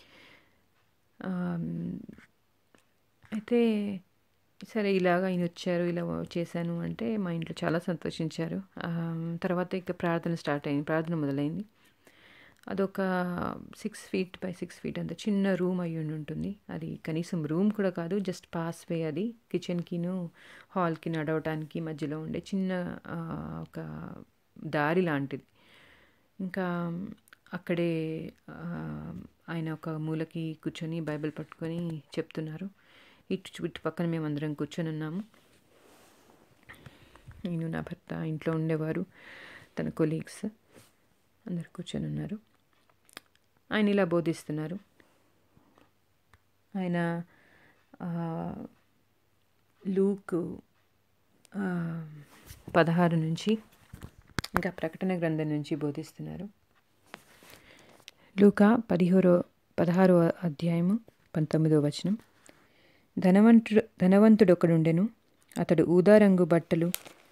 ఆమ్, అయితే సరే ఇలాగ ఆయన వచ్చారు ఇలా చేశాను అంటే మా ఇంట్లో చాలా సంతోషించారు ఆమ్, తర్వాత ఇక ప్రార్థన స్టార్ట్ అయింది ప్రార్థన మొదలైంది అదొక six feet by six feet అంత చిన్న రూమ్ అయి ఉండి ఉంటుంది అది కనీసం రూమ్ కూడా కాదు జస్ట్ పాస్ వే అది కిచెన్కిను హాల్కి నడవటానికి మధ్యలో ఉండే చిన్న ఆ, ఒక దారి లాంటిది ఇంకా అక్కడే ఆ, ఆయన ఒక మూలకి కూర్చొని బైబిల్ పట్టుకొని చెప్తున్నారు ఇటు చు- ఇటు పక్కన మేము అందరం కూర్చొని ఉన్నాము నేను నా భర్త ఇంట్లో ఉండేవారు తన కొలీగ్స్ అందరు కూర్చొని ఉన్నారు ఆయన ఇలా బోధిస్తున్నారు ఆయన ఆ, లూకు ఆ, పదహారు నుంచి ఇంకా ప్రకటన గ్రంథం నుంచి బోధిస్తున్నారు లూకా పదిహోరో పదహారో అధ్యాయము పంతొమ్మిదో వచనం ధనవంతుడు ధనవంతుడొకడుండెను అతడు ఊదారంగు బట్టలు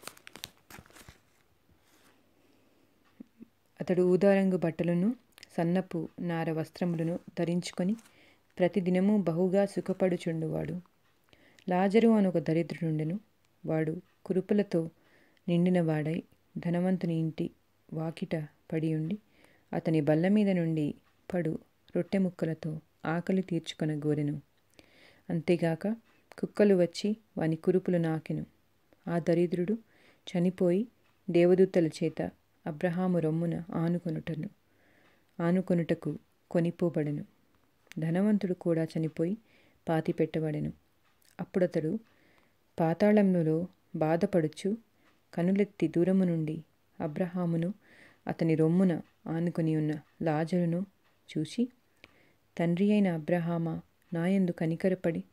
అతడు ఊదారంగు బట్టలను సన్నపు నార వస్త్రములను ధరించుకొని ప్రతిదినము బహుగా సుఖపడుచుండువాడు లాజరు అను ఒక దరిద్రుడుండెను వాడు కురుపులతో నిండిన వాడై ధనవంతుని ఇంటి వాకిట పడి ఉండి అతని బల్ల మీద నుండి పడు రొట్టె ముక్కలతో ఆకలి తీర్చుకొన గోరెను అంతేగాక కుక్కలు వచ్చి వాని కురుపులు నాకెను ఆ దరిద్రుడు చనిపోయి దేవదూతల చేత అబ్రహాము రొమ్మున ఆనుకొనుటను ఆనుకొనుటకు కొనిపోబడెను ధనవంతుడు కూడా చనిపోయి పాతి పెట్టబడెను అప్పుడతడు పాతాళంలో బాధపడుచు కనులెత్తి దూరము నుండి అబ్రహామును అతని రొమ్మున ఆనుకొని ఉన్న లాజరును చూసి తండ్రి అయిన అబ్రహామా నాయందు కనికరపడి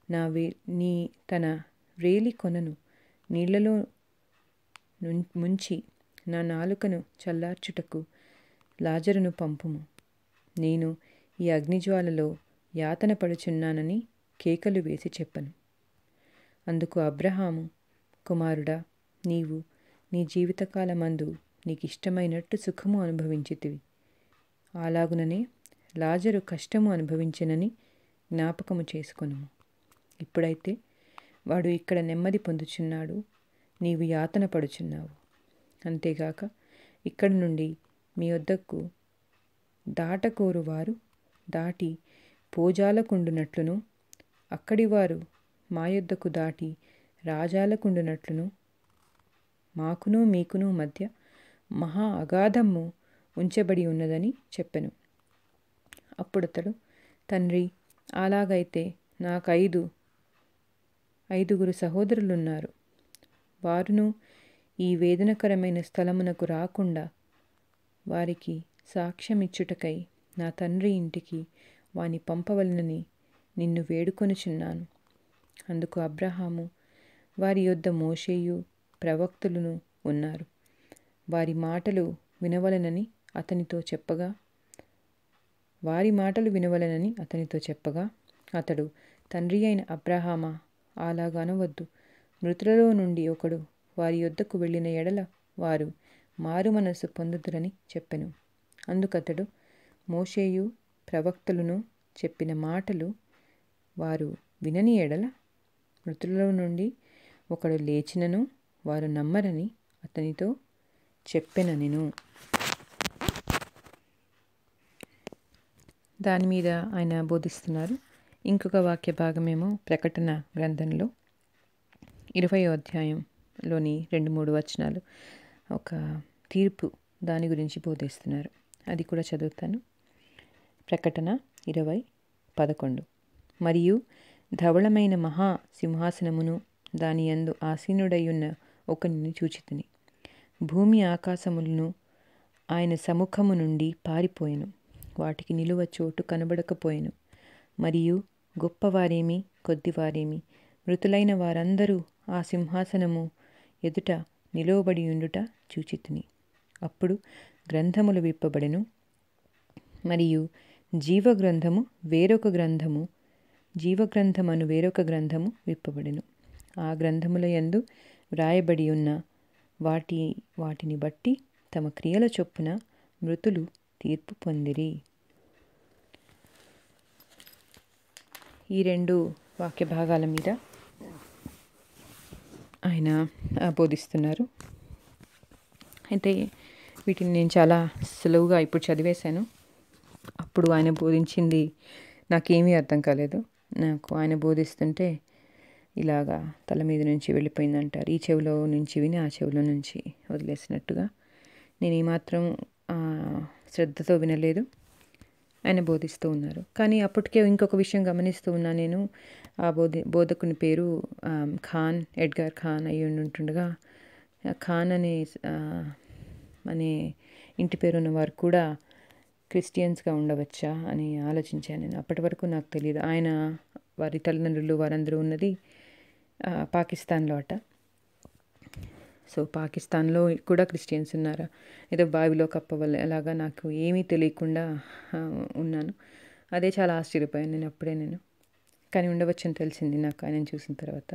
నా వే నీ తన వ్రేలి కొనను నీళ్లలో నుం- ముంచి నా నాలుకను చల్లార్చుటకు లాజరును పంపుము నేను ఈ అగ్నిజ్వాలలో యాతన పడుచున్నానని కేకలు వేసి చెప్పను అందుకు అబ్రహాము కుమారుడా నీవు నీ జీవితకాలమందు నీకు ఇష్టమైనట్టు సుఖము అనుభవించితివి అలాగుననే లాజరు కష్టము అనుభవించినని జ్ఞాపకము చేసుకొనుము ఇప్పుడైతే వాడు ఇక్కడ నెమ్మది పొందుచున్నాడు నీవు యాతన పడుచున్నావు అంతేగాక ఇక్కడి నుండి మీ వద్దకు దాటకోరు వారు దాటి పోజాలకుండునట్లును అక్కడి వారు మా యొద్దకు దాటి రాజాలకుండునట్లును మాకును మీకును మధ్య మహా అగాధము ఉంచబడి ఉన్నదని చెప్పెను అప్పుడతడు తండ్రి అలాగైతే నాకు ఐదు ఐదుగురు సహోదరులున్నారు వారును ఈ వేదనకరమైన స్థలమునకు రాకుండా వారికి సాక్ష్యమిచ్చుటకై నా తండ్రి ఇంటికి వాని పంపవలనని నిన్ను వేడుకొనుచున్నాను అందుకు అబ్రహాము వారి యొద్ద మోషేయు ప్రవక్తులను ఉన్నారు వారి మాటలు వినవలనని అతనితో చెప్పగా వారి మాటలు వినవలనని అతనితో చెప్పగా అతడు తండ్రి అయిన అబ్రహామా అలాగనవద్దు మృతులలో నుండి ఒకడు వారి యొద్దకు వెళ్ళిన ఎడల వారు మారు మనస్సు పొందుదురని చెప్పెను అందుకతడు మోషేయు ప్రవక్తలను చెప్పిన మాటలు వారు వినని ఎడల మృతులలో నుండి ఒకడు లేచినను వారు నమ్మరని అతనితో చెప్పెననెను దాని మీద ఆయన బోధిస్తున్నారు ఇంకొక వాక్య భాగమేమో ప్రకటన గ్రంథంలో ఇరవయో అధ్యాయంలోని రెండు మూడు వచనాలు ఒక తీర్పు దాని గురించి బోధిస్తున్నారు అది కూడా చదువుతాను ప్రకటన ఇరవై పదకొండు మరియు ధవళమైన మహా సింహాసనమును దాని యందు ఆసీనుడయ్యున్న ఒకనిని చూచితిని భూమి ఆకాశములను ఆయన సముఖము నుండి పారిపోయెను వాటికి నిలువ చోటు కనబడకపోయెను మరియు గొప్పవారేమి కొద్దివారేమి మృతులైన వారందరూ ఆ సింహాసనము ఎదుట నిలువబడి ఉండుట చూచితిని అప్పుడు గ్రంథములు విప్పబడెను మరియు జీవగ్రంథము వేరొక గ్రంథము జీవగ్రంథమను వేరొక గ్రంథము విప్పబడెను ఆ గ్రంథముల యందు వ్రాయబడి ఉన్న వాటి వాటిని బట్టి తమ క్రియల చొప్పున మృతులు తీర్పు పొందిరి ఈ రెండు వాక్య భాగాల మీద ఆయన ఆ, బోధిస్తున్నారు అయితే వీటిని నేను చాలా సులువుగా ఇప్పుడు చదివేశాను అప్పుడు ఆయన బోధించింది నాకేమీ అర్థం కాలేదు నాకు ఆయన బోధిస్తుంటే ఇలాగా తల మీద నుంచి వెళ్ళిపోయింది అంటారు ఈ చెవిలో నుంచి విని ఆ చెవిలో నుంచి వదిలేసినట్టుగా నేను ఏమాత్రం ఆ, శ్రద్ధతో వినలేదు ఆయన బోధిస్తూ ఉన్నారు కానీ అప్పటికే ఇంకొక విషయం గమనిస్తూ ఉన్నా నేను ఆ బోధి బోధకుని పేరు ఆ, ఖాన్ ఎడ్గార్ ఖాన్ అయి ఉంటుండగా ఆ ఖాన్ అనే ఆ, అనే ఇంటి పేరు ఉన్న వారు కూడా క్రిస్టియన్స్గా ఉండవచ్చా అని ఆలోచించాను నేను అప్పటి వరకు నాకు తెలియదు ఆయన వారి తల్లిదండ్రులు వారందరూ ఉన్నది ఆ, పాకిస్తాన్లో అట సో పాకిస్తాన్లో కూడా క్రిస్టియన్స్ ఉన్నారా ఏదో బావిలో కప్పవల్ల అలాగా నాకు ఏమీ తెలియకుండా ఆ, ఉన్నాను అదే చాలా ఆశ్చర్యపోయాను నేను అప్పుడే నేను కానీ ఉండవచ్చని తెలిసింది నాకు ఆయన చూసిన తర్వాత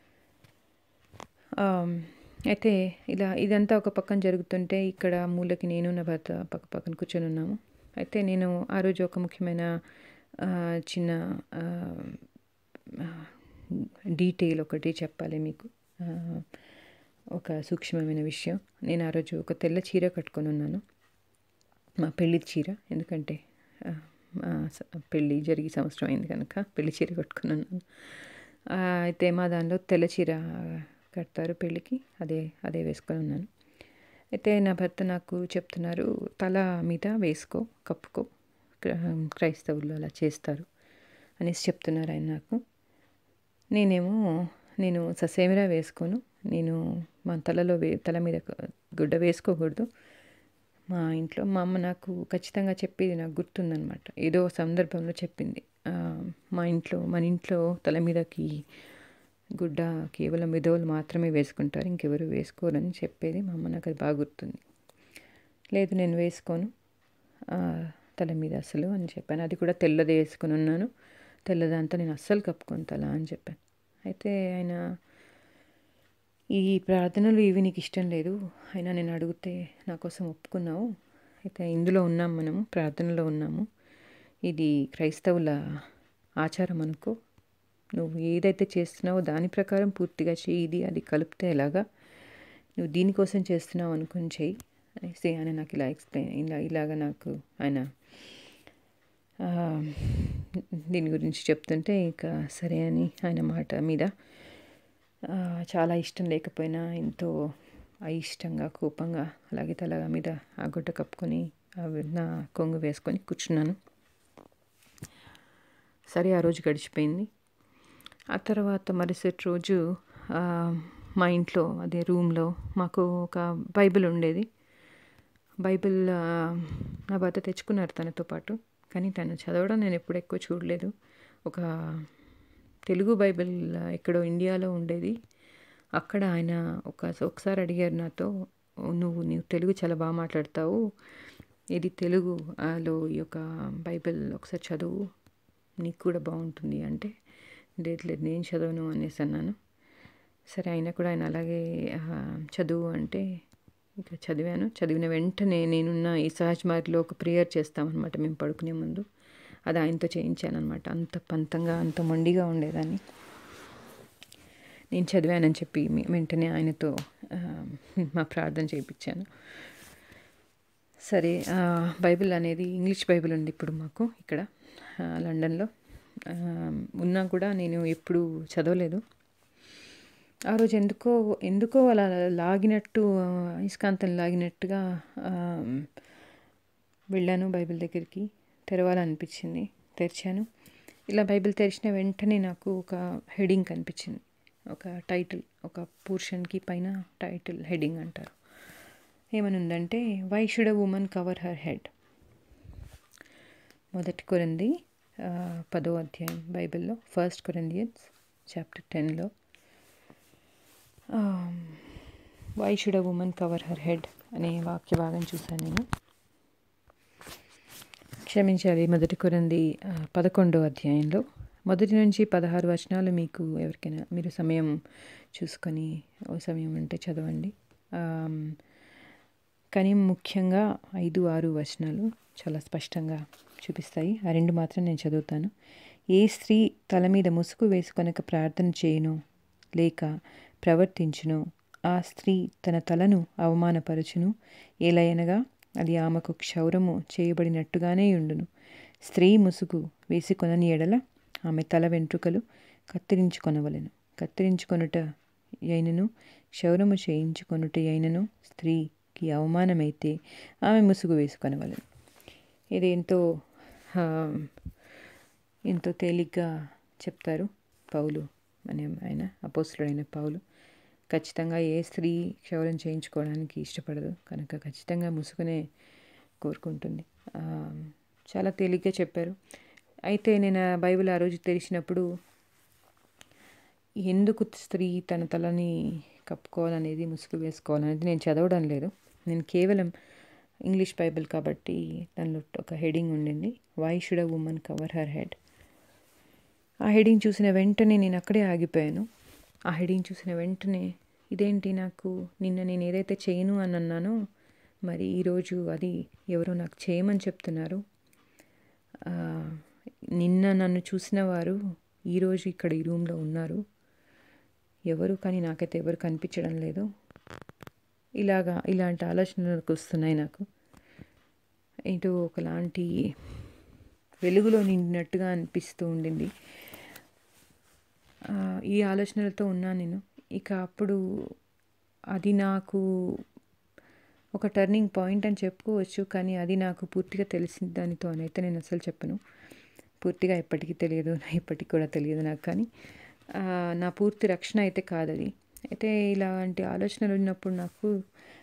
ఆమ్, అయితే ఇలా ఇదంతా ఒక పక్కన జరుగుతుంటే ఇక్కడ మూలకి నేను నా భర్త పక్క పక్కన కూర్చొని ఉన్నాము అయితే నేను ఆ రోజు ఒక ముఖ్యమైన ఆ, చిన్న ఆ, ఆ, డీటెయిల్ ఒకటి చెప్పాలి మీకు ఆ, ఒక సూక్ష్మమైన విషయం నేను ఆ రోజు ఒక తెల్ల చీర కట్టుకొని ఉన్నాను మా పెళ్లి చీర ఎందుకంటే ఆ, మా స- పెళ్ళి జరిగి సంవత్సరం అయింది కనుక పెళ్లి చీర కట్టుకొని ఉన్నాను ఆ, అయితే మా దానిలో తెల్ల చీర కడతారు పెళ్ళికి అదే అదే వేసుకొని ఉన్నాను అయితే నా భర్త నాకు చెప్తున్నారు తల మీద వేసుకో కప్పుకో క్ర- క్రైస్తవులు అలా చేస్తారు అనేసి చెప్తున్నారు ఆయన నాకు నేనేమో నేను ససేమిరా వేసుకోను నేను మా తలలో వే తల మీద క- గుడ్డ వేసుకోకూడదు మా ఇంట్లో మా అమ్మ నాకు ఖచ్చితంగా చెప్పేది నాకు గుర్తుందనమాట ఏదో సందర్భంలో చెప్పింది ఆ, మా ఇంట్లో మన ఇంట్లో తల మీదకి గుడ్డ కేవలం విధవులు మాత్రమే వేసుకుంటారు ఇంకెవరు వేసుకోరని చెప్పేది మా అమ్మ నాకు అది బాగా గుర్తుంది లేదు నేను వేసుకోను ఆ, తల మీద అసలు అని చెప్పాను అది కూడా తెల్లది వేసుకుని ఉన్నాను తెల్లదంతా నేను అస్సలు కప్పుకొని తల అని చెప్పాను అయితే ఆయన ఈ ప్రార్థనలు ఇవి నీకు ఇష్టం లేదు అయినా నేను అడిగితే నా కోసం ఒప్పుకున్నావు అయితే ఇందులో ఉన్నాం మనము ప్రార్థనలో ఉన్నాము ఇది క్రైస్తవుల ఆచారం అనుకో నువ్వు ఏదైతే చేస్తున్నావో దాని ప్రకారం పూర్తిగా చెయ్యి ఇది అది కలిపితే ఎలాగా నువ్వు దీనికోసం చేస్తున్నావు అనుకుని చెయ్యి అయితే ఆయన నాకు ఇలా ఎక్స్ప్లెయిన్ ఇలా ఇలాగ నాకు ఆయన ఆ, దీని గురించి చెప్తుంటే ఇక సరే అని ఆయన మాట మీద ఆ, చాలా ఇష్టం లేకపోయినా ఎంతో అయిష్టంగా కోపంగా అలాగే తల మీద ఆ గుడ్డ కప్పుకొని ఆ నా కొంగు వేసుకొని కూర్చున్నాను సరే ఆ రోజు గడిచిపోయింది ఆ తర్వాత మరుసటి రోజు ఆ, మా ఇంట్లో అదే రూమ్లో మాకు ఒక బైబిల్ ఉండేది బైబిల్ ఆ, నా భర్త తెచ్చుకున్నారు తనతో పాటు కానీ తను చదవడం నేను ఎప్పుడు ఎక్కువ చూడలేదు ఒక తెలుగు బైబిల్ ఎక్కడో ఇండియాలో ఉండేది అక్కడ ఆయన ఒక ఒకసారి అడిగారు నాతో నువ్వు నీవు తెలుగు చాలా బాగా మాట్లాడతావు ఇది తెలుగు లో ఈ యొక్క బైబిల్ ఒకసారి చదువు నీకు కూడా బాగుంటుంది అంటే లేదు లేదు నేను చదవను అనేసి అన్నాను సరే అయినా కూడా ఆయన అలాగే ఆ, చదువు అంటే ఇక చదివాను చదివిన వెంటనే నేనున్న ఈ సహజ్ మార్గ్లో ఒక ప్రేయర్ చేస్తామన్నమాట మేము పడుకునే ముందు అది ఆయనతో చేయించాను అనమాట అంత పంతంగా అంత మొండిగా ఉండేదాన్ని నేను చదివానని చెప్పి మీ- వెంటనే ఆయనతో ఆ, మా ప్రార్థన చేయించాను సరే ఆ, బైబిల్ అనేది ఇంగ్లీష్ బైబిల్ ఉంది ఇప్పుడు మాకు ఇక్కడ ఆ, లండన్లో ఆ, ఉన్నా కూడా నేను ఎప్పుడు చదవలేదు ఆ రోజు ఎందుకో ఎందుకో అలా లాగినట్టు ఆ, అయస్కాంతం లాగినట్టుగా ఆ, వెళ్ళాను బైబిల్ దగ్గరికి తెరవాలనిపించింది తెరిచాను ఇలా బైబిల్ తెరిచిన వెంటనే నాకు ఒక హెడింగ్ కనిపించింది ఒక టైటిల్ ఒక పోర్షన్కి పైన టైటిల్ హెడింగ్ అంటారు ఏమని ఉందంటే why should a woman cover her head మొదటి కొరింది ఆ, పదో అధ్యాయం బైబిల్లో ఫస్ట్ కొరిందియన్స్ చాప్టర్ టెన్లో why should a woman cover her head అనే వాక్య భాగం చూశాను నేను క్షమించాలి మొదటి కొరంది ఆ, పదకొండో అధ్యాయంలో మొదటి నుంచి పదహారు వచనాలు మీకు ఎవరికైనా మీరు సమయం చూసుకొని ఓ సమయం ఉంటే చదవండి ఆమ్, కానీ ముఖ్యంగా ఐదు ఆరు వచనాలు చాలా స్పష్టంగా చూపిస్తాయి ఆ రెండు మాత్రం నేను చదువుతాను ఏ స్త్రీ తల మీద ముసుగు వేసుకొనక ప్రార్థన చేయను లేక ప్రవర్తించును ఆ స్త్రీ తన తలను అవమానపరచును ఏలయనగా అది ఆమెకు క్షౌరము చేయబడినట్టుగానే ఉండును స్త్రీ ముసుగు వేసుకొనని ఎడల ఆమె తల వెంట్రుకలు కత్తిరించుకొనవలెను కత్తిరించుకొనుట అయినను క్షౌరము చేయించుకొనుట అయినను స్త్రీకి అవమానమైతే ఆమె ముసుగు వేసుకొనవలెను ఇది ఎంతో ఆ, ఎంతో తేలిగ్గా చెప్తారు పౌలు అనే ఆయన అపోస్తుడైన పౌలు ఖచ్చితంగా ఏ స్త్రీ క్షౌరం చేయించుకోవడానికి ఇష్టపడదు కనుక ఖచ్చితంగా ముసుగునే కోరుకుంటుంది ఆ, చాలా తేలిగ్గా చెప్పారు అయితే నేను ఆ బైబిల్ ఆ రోజు తెరిచినప్పుడు ఎందుకు స్త్రీ తన తలని కప్పుకోవాలనేది ముసుగు వేసుకోవాలనేది నేను చదవడం లేదు నేను కేవలం ఇంగ్లీష్ బైబిల్ కాబట్టి దానిలో ఒక హెడింగ్ ఉండింది why should a woman cover her head ఆ హెడింగ్ చూసిన వెంటనే నేను అక్కడే ఆగిపోయాను ఆ హెడింగ్ చూసిన వెంటనే ఇదేంటి నాకు నిన్న నేను ఏదైతే చేయను అని అన్నానో మరి ఈరోజు అది ఎవరో నాకు చేయమని చెప్తున్నారు ఆ, నిన్న నన్ను చూసిన వారు ఈరోజు ఇక్కడ ఈ రూమ్లో ఉన్నారు ఎవరు కానీ నాకైతే ఎవరు కనిపించడం లేదు ఇలాగా ఇలాంటి ఆలోచనలు నాకు వస్తున్నాయి నాకు ఇటు ఒకలాంటి వెలుగులో నిండినట్టుగా అనిపిస్తూ ఉండింది ఆ, ఈ ఆలోచనలతో ఉన్నాను నేను ఇక అప్పుడు అది నాకు ఒక టర్నింగ్ పాయింట్ అని చెప్పుకోవచ్చు కానీ అది నాకు పూర్తిగా తెలిసిన దానితో అని అయితే నేను అసలు చెప్పను పూర్తిగా ఎప్పటికీ తెలియదు ఇప్పటికి కూడా తెలియదు నాకు కానీ ఆ, నా పూర్తి రక్షణ అయితే కాదు అది అయితే ఇలాంటి ఆలోచనలు ఉన్నప్పుడు నాకు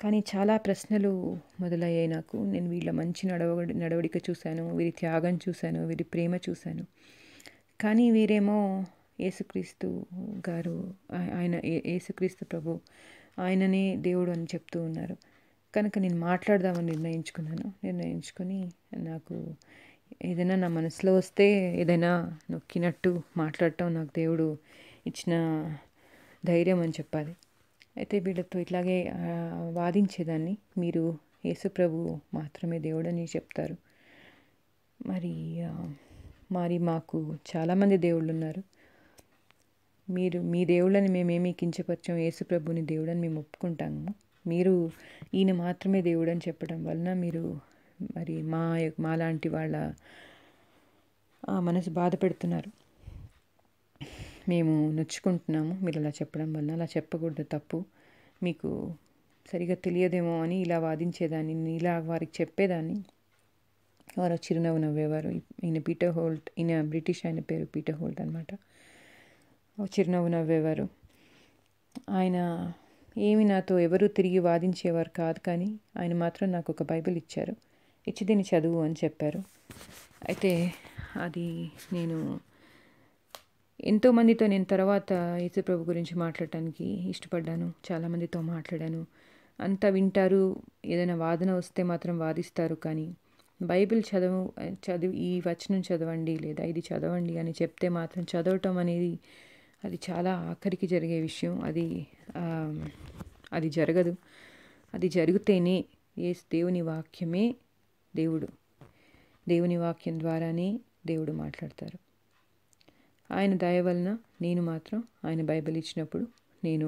కానీ చాలా ప్రశ్నలు మొదలయ్యాయి నాకు నేను వీళ్ళ మంచి నడవడి నడవడిక చూశాను వీరి త్యాగం చూశాను వీరి ప్రేమ చూశాను కానీ వీరేమో యేసుక్రీస్తు గారు ఆ- ఆయన ఏ- యేసుక్రీస్తు ప్రభు ఆయననే దేవుడు అని చెప్తూ ఉన్నారు కనుక నేను మాట్లాడదామని నిర్ణయించుకున్నాను నిర్ణయించుకొని నాకు ఏదైనా నా మనసులో వస్తే ఏదైనా నొక్కినట్టు మాట్లాడటం నాకు దేవుడు ఇచ్చిన ధైర్యం అని చెప్పాలి అయితే వీళ్ళతో ఇట్లాగే ఆ, వాదించేదాన్ని మీరు యేసు ప్రభు మాత్రమే దేవుడని చెప్తారు మరి ఆ, మరి మాకు చాలామంది దేవుళ్ళు ఉన్నారు మీరు మీ దేవుళ్ళని మేమేమీ కించపరచం యేసు ప్రభుని దేవుడని మేము ఒప్పుకుంటాము మీరు ఈయన మాత్రమే దేవుడని చెప్పడం వలన మీరు మరి మా యొ- మాలాంటి వాళ్ళ ఆ, మనసు బాధ పెడుతున్నారు మేము నొచ్చుకుంటున్నాము మీరు అలా చెప్పడం వల్ల అలా చెప్పకూడదు తప్పు మీకు సరిగా తెలియదేమో అని ఇలా వాదించేదాన్ని నేను ఇలా వారికి చెప్పేదాన్ని వారు చిరునవ్వు నవ్వేవారు ఈయన పీటర్ హోల్ట్ ఈయన బ్రిటిష్ ఆయన పేరు పీటర్ హోల్ట్ అనమాట చిరునవ్వు నవ్వేవారు ఆయన ఏమి నాతో ఎవరు తిరిగి వాదించేవారు కాదు కానీ ఆయన మాత్రం నాకు ఒక బైబిల్ ఇచ్చారు ఇచ్చి దీన్ని చదువు అని చెప్పారు అయితే అది నేను ఎంతోమందితో నేను తర్వాత యేసుప్రభు గురించి మాట్లాడటానికి ఇష్టపడ్డాను చాలామందితో మాట్లాడాను అంతా వింటారు ఏదైనా వాదన వస్తే మాత్రం వాదిస్తారు కానీ బైబిల్ చదవు చదివి ఈ వచనం చదవండి లేదా ఇది చదవండి అని చెప్తే మాత్రం చదవటం అనేది అది చాలా ఆఖరికి జరిగే విషయం అది ఆ, అది జరగదు అది జరిగితేనే ఏ దేవుని వాక్యమే దేవుడు దేవుని వాక్యం ద్వారానే దేవుడు మాట్లాడతారు ఆయన దయ వలన నేను మాత్రం ఆయన బైబిల్ ఇచ్చినప్పుడు నేను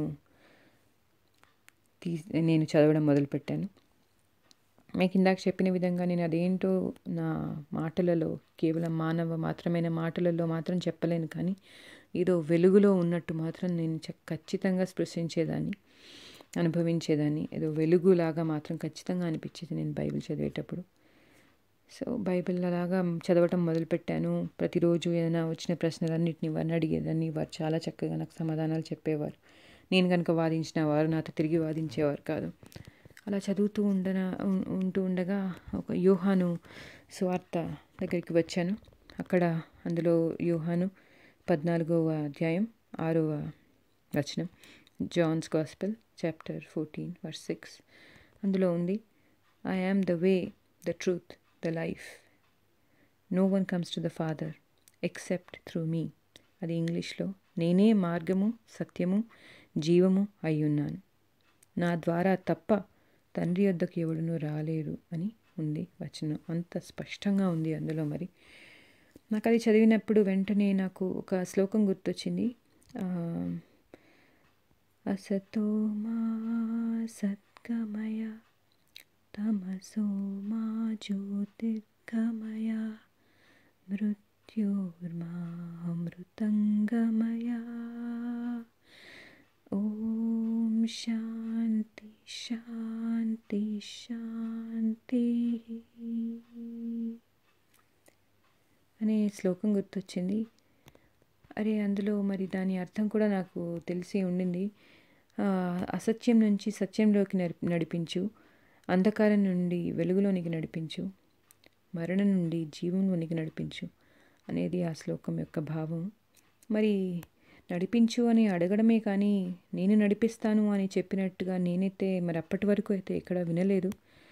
తీ నేను చదవడం మొదలుపెట్టాను మీకు ఇందాక చెప్పిన విధంగా నేను అదేంటో నా మాటలలో కేవలం మానవ మాత్రమైన మాటలలో మాత్రం చెప్పలేను కానీ ఏదో వెలుగులో ఉన్నట్టు మాత్రం నేను చ- ఖచ్చితంగా స్పృశించేదాన్ని అనుభవించేదాన్ని ఏదో వెలుగులాగా మాత్రం ఖచ్చితంగా అనిపించేది నేను బైబిల్ చదివేటప్పుడు సో బైబిల్ అలాగా చదవటం మొదలుపెట్టాను ప్రతిరోజు ఏదైనా వచ్చిన ప్రశ్నలన్నింటినీ వారిని అడిగేదాన్ని వారు చాలా చక్కగా నాకు సమాధానాలు చెప్పేవారు నేను కనుక వాదించిన వారు నాతో తిరిగి వాదించేవారు కాదు అలా చదువుతూ ఉండన ఉం- ఉంటూ ఉండగా ఒక యోహాను స్వార్త దగ్గరికి వచ్చాను అక్కడ అందులో యోహాను పద్నాలుగవ అధ్యాయం ఆరవ వచనం John's gospel chapter fourteen verse six అందులో ఉంది I am the way the truth the life no one comes to the father except through me అది ఇంగ్లీష్లో నేనే మార్గము సత్యము జీవము అయ్యున్నాను నా ద్వారా తప్ప తండ్రి వద్దకు ఎవడునూ రాలేరు అని ఉంది వచనం అంత స్పష్టంగా ఉంది అందులో మరి నాకు అది చదివినప్పుడు వెంటనే నాకు ఒక శ్లోకం గుర్తొచ్చింది ఆ, అసతో మా సద్గమయ తమసో మా జ్యోతిర్గమయ మృత్యోర్మా అమృతంగమయ ఓం శాంతి శాంతి శాంతి అనే శ్లోకం గుర్తొచ్చింది అరే అందులో మరి దాని అర్థం కూడా నాకు తెలిసి ఉండింది ఆ, అసత్యం నుంచి సత్యంలోకి నడి నడిపించు అంధకారం నుండి వెలుగులోనికి నడిపించు మరణం నుండి జీవంలోనికి నడిపించు అనేది ఆ శ్లోకం యొక్క భావం మరి నడిపించు అని అడగడమే కానీ నేను నడిపిస్తాను అని చెప్పినట్టుగా నేనైతే మరి అప్పటి వరకు అయితే ఎక్కడ వినలేదు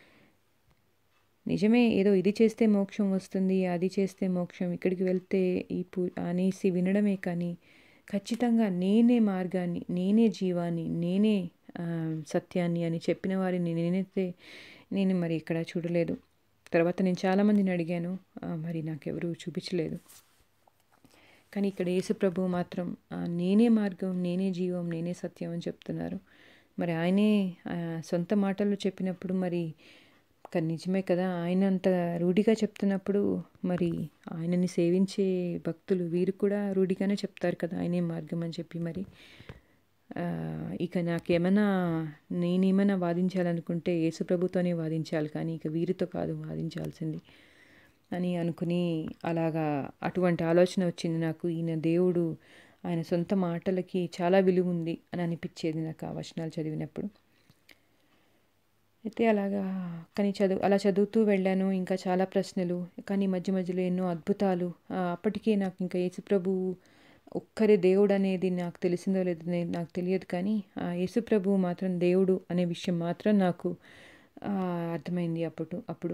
నిజమే ఏదో ఇది చేస్తే మోక్షం వస్తుంది అది చేస్తే మోక్షం ఇక్కడికి వెళ్తే ఈ పూ అనేసి వినడమే కానీ ఖచ్చితంగా నేనే మార్గాన్ని నేనే జీవాన్ని నేనే ఆ, సత్యాన్ని అని చెప్పిన వారిని నేనైతే నేను మరి ఇక్కడ చూడలేదు తర్వాత నేను చాలామందిని అడిగాను ఆ, మరి నాకెవరూ చూపించలేదు కానీ ఇక్కడ యేసుప్రభు మాత్రం ఆ, నేనే మార్గం నేనే జీవం నేనే సత్యం అని చెప్తున్నారు మరి ఆయనే ఆ, సొంత మాటల్లో చెప్పినప్పుడు మరి కానీ నిజమే కదా ఆయన అంత రూఢిగా చెప్తున్నప్పుడు మరి ఆయనని సేవించే భక్తులు వీరు కూడా రూఢిగానే చెప్తారు కదా ఆయనే మార్గం అని చెప్పి మరి ఆ, ఇక నాకేమైనా నేనేమైనా వాదించాలనుకుంటే యేసుప్రభుతోనే వాదించాలి కానీ ఇక వీరితో కాదు వాదించాల్సింది అని అనుకుని అలాగా అటువంటి ఆలోచన వచ్చింది నాకు ఈయన దేవుడు ఆయన సొంత మాటలకి చాలా విలువ ఉంది అని అనిపించేది నాకు ఆ వచనాలు చదివినప్పుడు అయితే అలాగా కానీ చదువు అలా చదువుతూ వెళ్ళాను ఇంకా చాలా ప్రశ్నలు కానీ మధ్య మధ్యలో ఎన్నో అద్భుతాలు ఆ, అప్పటికే నాకు ఇంకా యేసుప్రభు ఒక్కరే దేవుడు అనేది నాకు తెలిసిందో లేదో నే- నాకు తెలియదు కానీ ఆ యేసుప్రభు మాత్రం దేవుడు అనే విషయం మాత్రం నాకు ఆ, అర్థమైంది అప్పుడు అప్పుడు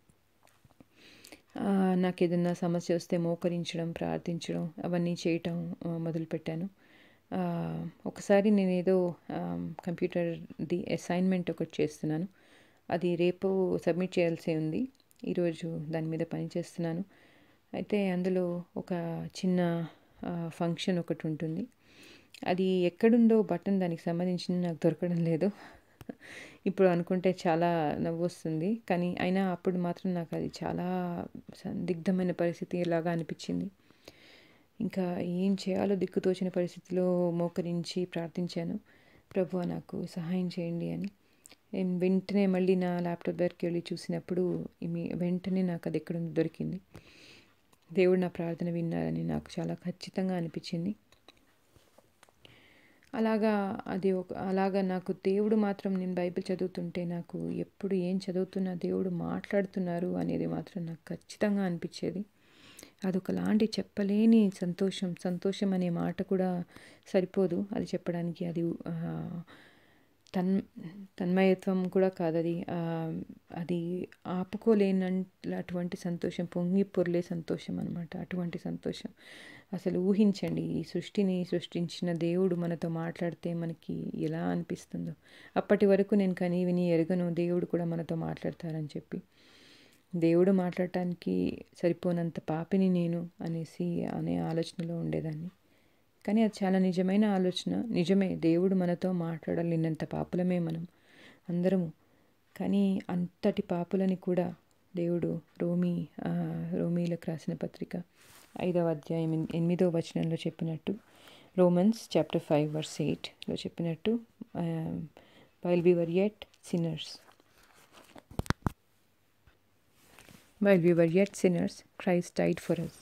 ఆ, నాకు ఏదన్నా సమస్య వస్తే మోకరించడం ప్రార్థించడం అవన్నీ చేయటం ఆ, మొదలుపెట్టాను ఆ, ఒకసారి నేను ఏదో కంప్యూటర్ది అసైన్మెంట్ ఒకటి చేస్తున్నాను అది రేపు సబ్మిట్ చేయాల్సి ఉంది ఈరోజు దాని మీద పని చేస్తున్నాను అయితే అందులో ఒక చిన్న ఫంక్షన్ ఒకటి ఉంటుంది అది ఎక్కడుందో బటన్ దానికి సంబంధించింది నాకు దొరకడం లేదు ఇప్పుడు అనుకుంటే చాలా నవ్వు వస్తుంది కానీ అయినా అప్పుడు మాత్రం నాకు అది చాలా సందిగ్ధమైన పరిస్థితి లాగా అనిపించింది ఇంకా ఏం చేయాలో దిక్కుతోచిన పరిస్థితిలో మోకరించి ప్రార్థించాను ప్రభు నాకు సహాయం చేయండి అని నేను వెంటనే మళ్ళీ నా ల్యాప్టాప్ దగ్గరికి వెళ్ళి చూసినప్పుడు ఇమి వెంటనే నాకు అది ఎక్కడ దొరికింది దేవుడు నా ప్రార్థన విన్నారని నాకు చాలా ఖచ్చితంగా అనిపించింది అలాగా అది ఒక అలాగా నాకు దేవుడు మాత్రం నేను బైబిల్ చదువుతుంటే నాకు ఎప్పుడు ఏం చదువుతున్నా దేవుడు మాట్లాడుతున్నారు అనేది మాత్రం నాకు ఖచ్చితంగా అనిపించేది అదొకలాంటి చెప్పలేని సంతోషం సంతోషం అనే మాట కూడా సరిపోదు అది చెప్పడానికి అది ఆ, తన్ తన్మయత్వం కూడా కాదు అది ఆ, అది ఆపుకోలేని అటువంటి సంతోషం పొంగి పొర్లే సంతోషం అనమాట అటువంటి సంతోషం అసలు ఊహించండి ఈ సృష్టిని సృష్టించిన దేవుడు మనతో మాట్లాడితే మనకి ఎలా అనిపిస్తుందో అప్పటి వరకు నేను కనీ విని ఎరగను దేవుడు కూడా మనతో మాట్లాడతారని చెప్పి దేవుడు మాట్లాడటానికి సరిపోనంత పాపిని నేను అనేసి అనే ఆలోచనలో ఉండేదాన్ని కానీ అది చాలా నిజమైన ఆలోచన నిజమే దేవుడు మనతో మాట్లాడలేనంత పాపులమే మనం అందరము కానీ అంతటి పాపులని కూడా దేవుడు రోమి ఆ, రోమీలకు రాసిన పత్రిక ఐదవ అధ్యాయం ఎన్- ఎనిమిదవ వచనంలో చెప్పినట్టు రోమన్స్ చాప్టర్ ఫైవ్ వర్స్ ఎయిట్లో చెప్పినట్టు while we were yet sinners while we were yet sinners Christ died for us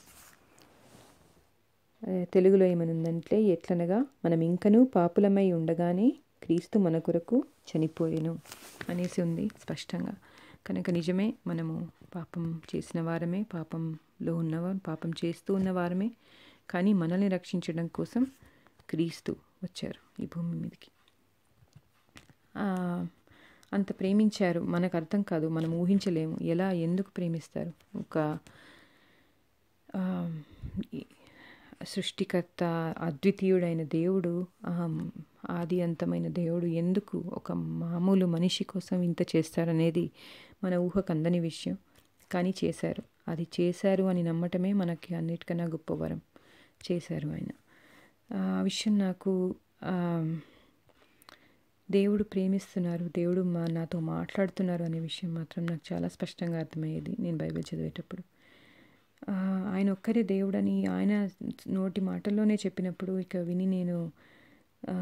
తెలుగులో ఏమనుందంటే ఎట్లనగా మనం ఇంకనూ పాపులమై ఉండగానే క్రీస్తు మన కొరకు చనిపోయెను అనేసి ఉంది స్పష్టంగా కనుక నిజమే మనము పాపం చేసిన వారమే పాపంలో ఉన్నవారు పాపం చేస్తూ ఉన్న వారమే కానీ మనల్ని రక్షించడం కోసం క్రీస్తు వచ్చారు ఈ భూమి మీదకి ఆ, అంత ప్రేమించారు మనకు అర్థం కాదు మనం ఊహించలేము ఎలా ఎందుకు ప్రేమిస్తారు ఒక ఆ, ఈ- సృష్టికర్త అద్వితీయుడైన దేవుడు ఆమ్, ఆది అంతమైన దేవుడు ఎందుకు ఒక మామూలు మనిషి కోసం ఇంత చేస్తారనేది మన ఊహకు అందని విషయం కానీ చేశారు అది చేశారు అని నమ్మటమే మనకి అన్నిటికన్నా గొప్ప వరం చేశారు ఆయన ఆ విషయం నాకు ఆమ్, దేవుడు ప్రేమిస్తున్నారు దేవుడు మా నాతో మాట్లాడుతున్నారు అనే విషయం మాత్రం నాకు చాలా స్పష్టంగా అర్థమయ్యేది నేను బైబిల్ చదివేటప్పుడు ఆ, ఆయన ఒక్కరే దేవుడని ఆయన నోటి మాటల్లోనే చెప్పినప్పుడు ఇక విని నేను ఆ,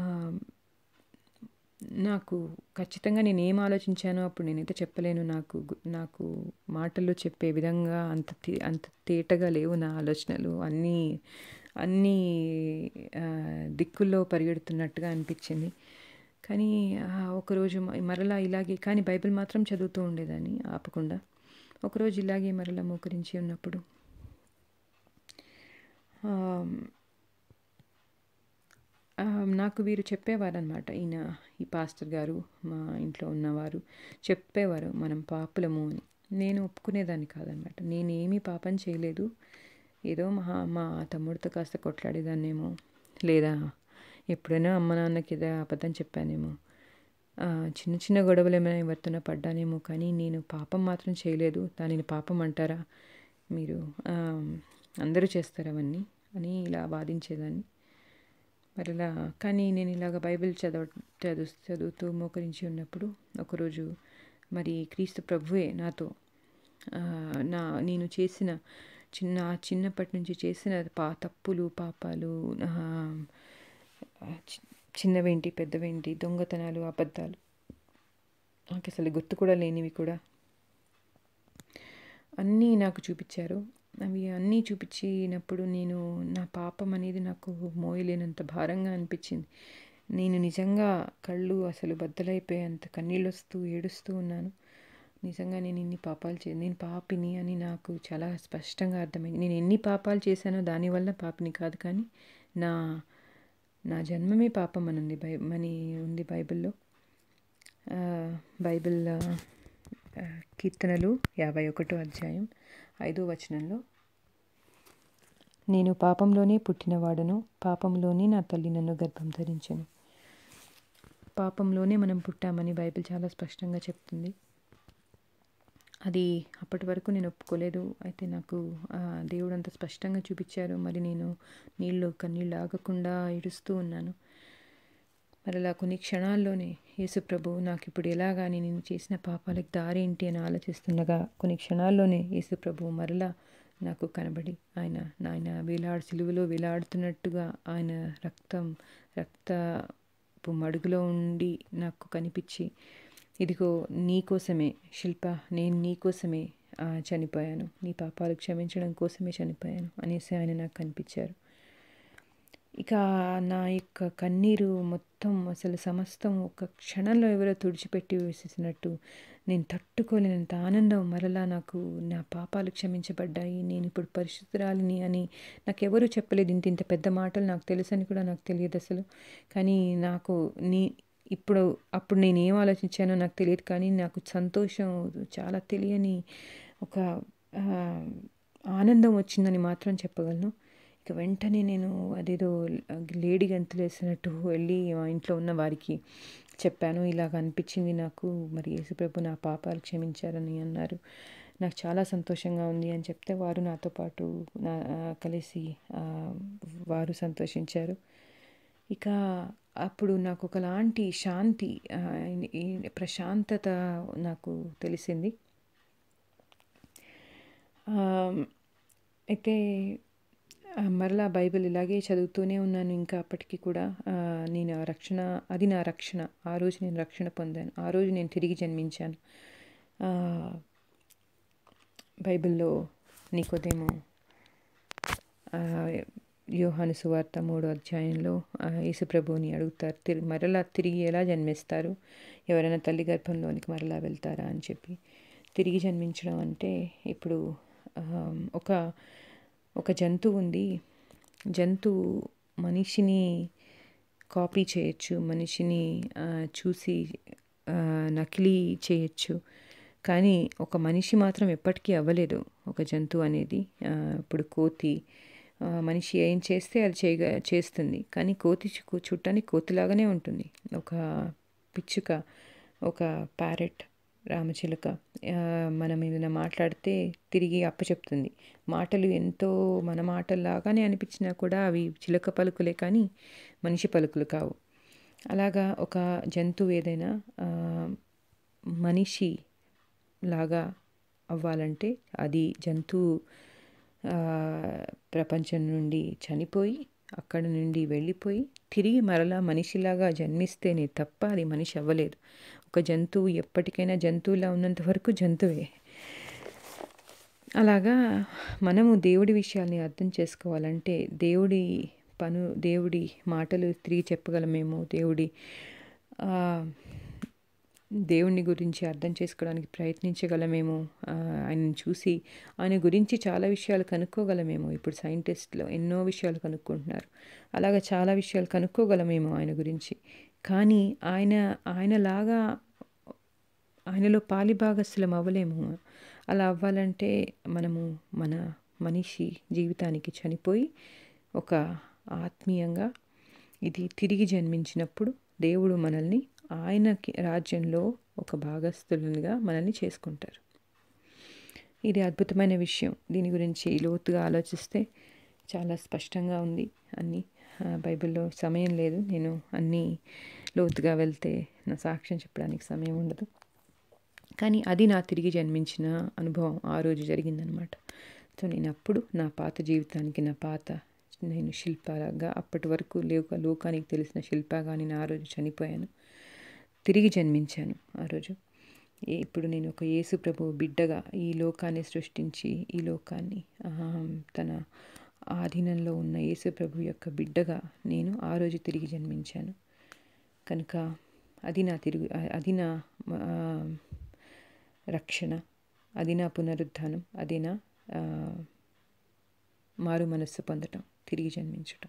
నాకు ఖచ్చితంగా నేను ఏం ఆలోచించానో అప్పుడు నేనైతే చెప్పలేను నాకు గు- నాకు మాటల్లో చెప్పే విధంగా అంత తే- అంత తేటగా లేవు నా ఆలోచనలు అన్నీ అన్నీ ఆ, దిక్కుల్లో పరిగెడుతున్నట్టుగా అనిపించింది కానీ ఆ, ఒకరోజు మ- మరలా ఇలాగే కానీ బైబిల్ మాత్రం చదువుతూ ఉండేదాన్ని ఆపకుండా ఒకరోజు ఇలాగే మరలా మోకరించి ఉన్నప్పుడు ఆమ్, ఆ, నాకు వీరు చెప్పేవారనమాట ఈయన ఈ పాస్టర్ గారు మా ఇంట్లో ఉన్నవారు చెప్పేవారు మనం పాపులము అని నేను ఒప్పుకునేదాన్ని కాదనమాట నేనేమీ పాపం చేయలేదు ఏదో మా మా తమ్ముడితో కాస్త కొట్లాడేదాన్నేమో లేదా ఎప్పుడైనా అమ్మ నాన్నకి ఏదో అబద్ధం చెప్పానేమో ఆ, చిన్న చిన్న గొడవలు ఏమైనా ఎవరితోనో పడ్డానేమో కానీ నేను పాపం మాత్రం చేయలేదు దానిని పాపం అంటారా మీరు ఆ, అందరూ చేస్తారు అవన్నీ అని ఇలా వాదించేదాన్ని మరలా కానీ నేను ఇలాగ బైబిల్ చదవ చదువు చదువుతూ మోకరించి ఉన్నప్పుడు ఒకరోజు మరి క్రీస్తు ప్రభువే నాతో ఆ, నా నేను చేసిన చిన్న చిన్నప్పటి నుంచి చేసిన పా తప్పులు పాపాలు ఆ, చి- చిన్నవేంటి పెద్దవేంటి దొంగతనాలు అబద్ధాలు నాకు అసలు గుర్తు కూడా లేనివి కూడా అన్నీ నాకు చూపించారు అవి అన్నీ చూపించినప్పుడు నేను నా పాపం అనేది నాకు మోయలేనంత భారంగా అనిపించింది నేను నిజంగా కళ్ళు అసలు బద్దలైపోయేంత కన్నీళ్ళు వస్తూ ఏడుస్తూ ఉన్నాను నిజంగా నేను ఇన్ని పాపాలు చే నేను పాపిని అని నాకు చాలా స్పష్టంగా అర్థమైంది నేను ఎన్ని పాపాలు చేశానో దానివల్ల పాపిని కాదు కానీ నా నా జన్మమే పాపం అని ఉంది బై అని ఉంది బైబిల్లో ఆ, బైబిల్ ఆ, ఆ, కీర్తనలు యాభై ఒకటో అధ్యాయం ఐదో వచనంలో నేను పాపంలోనే పుట్టినవాడను పాపంలోనే నా తల్లి నన్ను గర్భం ధరించను పాపంలోనే మనం పుట్టామని బైబిల్ చాలా స్పష్టంగా చెప్తుంది అది అప్పటి వరకు నేను ఒప్పుకోలేదు అయితే నాకు ఆ, దేవుడు అంత స్పష్టంగా చూపించారు మరి నేను నీళ్ళు కన్నీళ్ళు ఆగకుండా ఏడుస్తూ ఉన్నాను మరి అలా కొన్ని క్షణాల్లోనే యేసు ప్రభు నాకు ఇప్పుడు ఎలాగాని నేను చేసిన పాపాలకు దారి ఏంటి అని ఆలోచిస్తుండగా కొన్ని క్షణాల్లోనే యేసు ప్రభు మరలా నాకు కనబడి ఆయన ఆయన వేలాడు సిలువలో వేలాడుతున్నట్టుగా ఆయన రక్తం రక్తపు మడుగులో ఉండి నాకు కనిపించి ఇదిగో నీ కోసమే శిల్ప నేను నీ కోసమే ఆ, చనిపోయాను నీ పాపాలు క్షమించడం కోసమే చనిపోయాను అనేసి ఆయన నాకు కనిపించారు ఇక నా యొక్క కన్నీరు మొత్తం అసలు సమస్తం ఒక క్షణంలో ఎవరో తుడిచిపెట్టి వేసేసినట్టు నేను తట్టుకోలేనంత ఆనందం మరలా నాకు నా పాపాలు క్షమించబడ్డాయి నేను ఇప్పుడు పరిశుద్ధరాలిని అని నాకు ఎవరు చెప్పలేదు ఇంత ఇంత పెద్ద మాటలు నాకు తెలుసని కూడా నాకు తెలియదు అసలు కానీ నాకు నీ ఇప్పుడు అప్పుడు నేను ఏం ఆలోచించానో నాకు తెలియదు కానీ నాకు సంతోషం చాలా తెలియని ఒక ఆ, ఆనందం వచ్చిందని మాత్రం చెప్పగలను ఇక వెంటనే నేను అదేదో లేడీ గంతులు వేసినట్టు వెళ్ళి మా ఇంట్లో ఉన్న వారికి చెప్పాను ఇలాగ అనిపించింది నాకు మరి యేసుప్రభు నా పాపాలు క్షమించారని అన్నారు నాకు చాలా సంతోషంగా ఉంది అని చెప్తే వారు నాతో పాటు నా ఆ, కలిసి ఆ, వారు సంతోషించారు ఇక అప్పుడు నాకు ఒకలాంటి శాంతి ఆ, ఈ ప్రశాంతత నాకు తెలిసింది ఆ, అయితే ఆ, మరలా బైబిల్ ఇలాగే చదువుతూనే ఉన్నాను ఇంకా అప్పటికి కూడా ఆ, నేను ఆ రక్షణ అది నా రక్షణ ఆ రోజు నేను రక్షణ పొందాను ఆ రోజు నేను తిరిగి జన్మించాను ఆ, బైబిల్లో నీకోదేమో ఆ, యోహాను సువార్త మూడో అధ్యాయంలో ఆ, యేసుప్రభువుని అడుగుతారు తిరి మరలా తిరిగి ఎలా జన్మిస్తారు ఎవరైనా తల్లి గర్భంలోనికి మరలా వెళ్తారా అని చెప్పి తిరిగి జన్మించడం అంటే ఇప్పుడు ఆ, ఒక ఒక జంతువు ఉంది జంతువు మనిషిని కాపీ చేయొచ్చు మనిషిని ఆ, చూసి ఆ, నకిలీ చేయొచ్చు కానీ ఒక మనిషి మాత్రం ఎప్పటికీ అవ్వలేదు ఒక జంతువు అనేది ఆ, ఇప్పుడు కోతి ఆ, మనిషి ఏం చేస్తే అది చేయగా చేస్తుంది కానీ కోతి చు- చుట్టానికి కోతిలాగానే ఉంటుంది ఒక పిచ్చుక ఒక ప్యారెట్ రామచిలుక ఆ, మనం ఏదైనా మాట్లాడితే తిరిగి అప్పచెప్తుంది మాటలు ఎంతో మన మాటల్లాగానే అనిపించినా కూడా అవి చిలుక పలుకులే కానీ మనిషి పలుకులు కావు అలాగా ఒక జంతువు ఏదైనా ఆ, మనిషి లాగా అవ్వాలంటే అది జంతువు ఆ, ప్రపంచం నుండి చనిపోయి అక్కడ నుండి వెళ్ళిపోయి తిరిగి మరలా మనిషిలాగా జన్మిస్తేనే తప్ప అది మనిషి అవ్వలేదు ఒక జంతువు ఎప్పటికైనా జంతువులా ఉన్నంత వరకు జంతువే అలాగా మనము దేవుడి విషయాల్ని అర్థం చేసుకోవాలంటే దేవుడి పను దేవుడి మాటలు తిరిగి చెప్పగలమేమో దేవుడి ఆ, దేవుని గురించి అర్థం చేసుకోవడానికి ప్రయత్నించగలమేమో ఆ, ఆయనను చూసి ఆయన గురించి చాలా విషయాలు కనుక్కోగలమేమో ఇప్పుడు సైంటిస్టులు ఎన్నో విషయాలు కనుక్కుంటున్నారు అలాగా చాలా విషయాలు కనుక్కోగలమేమో ఆయన గురించి కానీ ఆయన ఆయనలాగా ఆయనలో పాలిభాగస్థులం అవ్వలేము అలా అవ్వాలంటే మనము మన మనిషి జీవితానికి చనిపోయి ఒక ఆత్మీయంగా ఇది తిరిగి జన్మించినప్పుడు దేవుడు మనల్ని ఆయనకి రాజ్యంలో ఒక భాగస్థులుగా మనల్ని చేసుకుంటారు ఇది అద్భుతమైన విషయం దీని గురించి లోతుగా ఆలోచిస్తే చాలా స్పష్టంగా ఉంది అన్నీ ఆ, బైబిల్లో సమయం లేదు నేను అన్నీ లోతుగా వెళ్తే నా సాక్ష్యం చెప్పడానికి సమయం ఉండదు కానీ అది నా తిరిగి జన్మించిన అనుభవం ఆ రోజు జరిగిందనమాట సో నేను అప్పుడు నా పాత జీవితానికి నా పాత నేను శిల్పగా అప్పటి వరకు లేక లోకానికి తెలిసిన శిల్పగా నేను ఆ రోజు చనిపోయాను తిరిగి జన్మించాను ఆ రోజు ఏ- ఇప్పుడు నేను ఒక యేసు ప్రభు బిడ్డగా ఈ లోకాన్ని సృష్టించి ఈ లోకాన్ని ఆ, తన ఆధీనంలో ఉన్న యేసు ప్రభు యొక్క బిడ్డగా నేను ఆ రోజు తిరిగి జన్మించాను కనుక అది నా తిరుగు అది నా ఆ, రక్షణ అది నా పునరుద్ధానం అది నా ఆ, మారు మనస్సు పొందటం తిరిగి జన్మించటం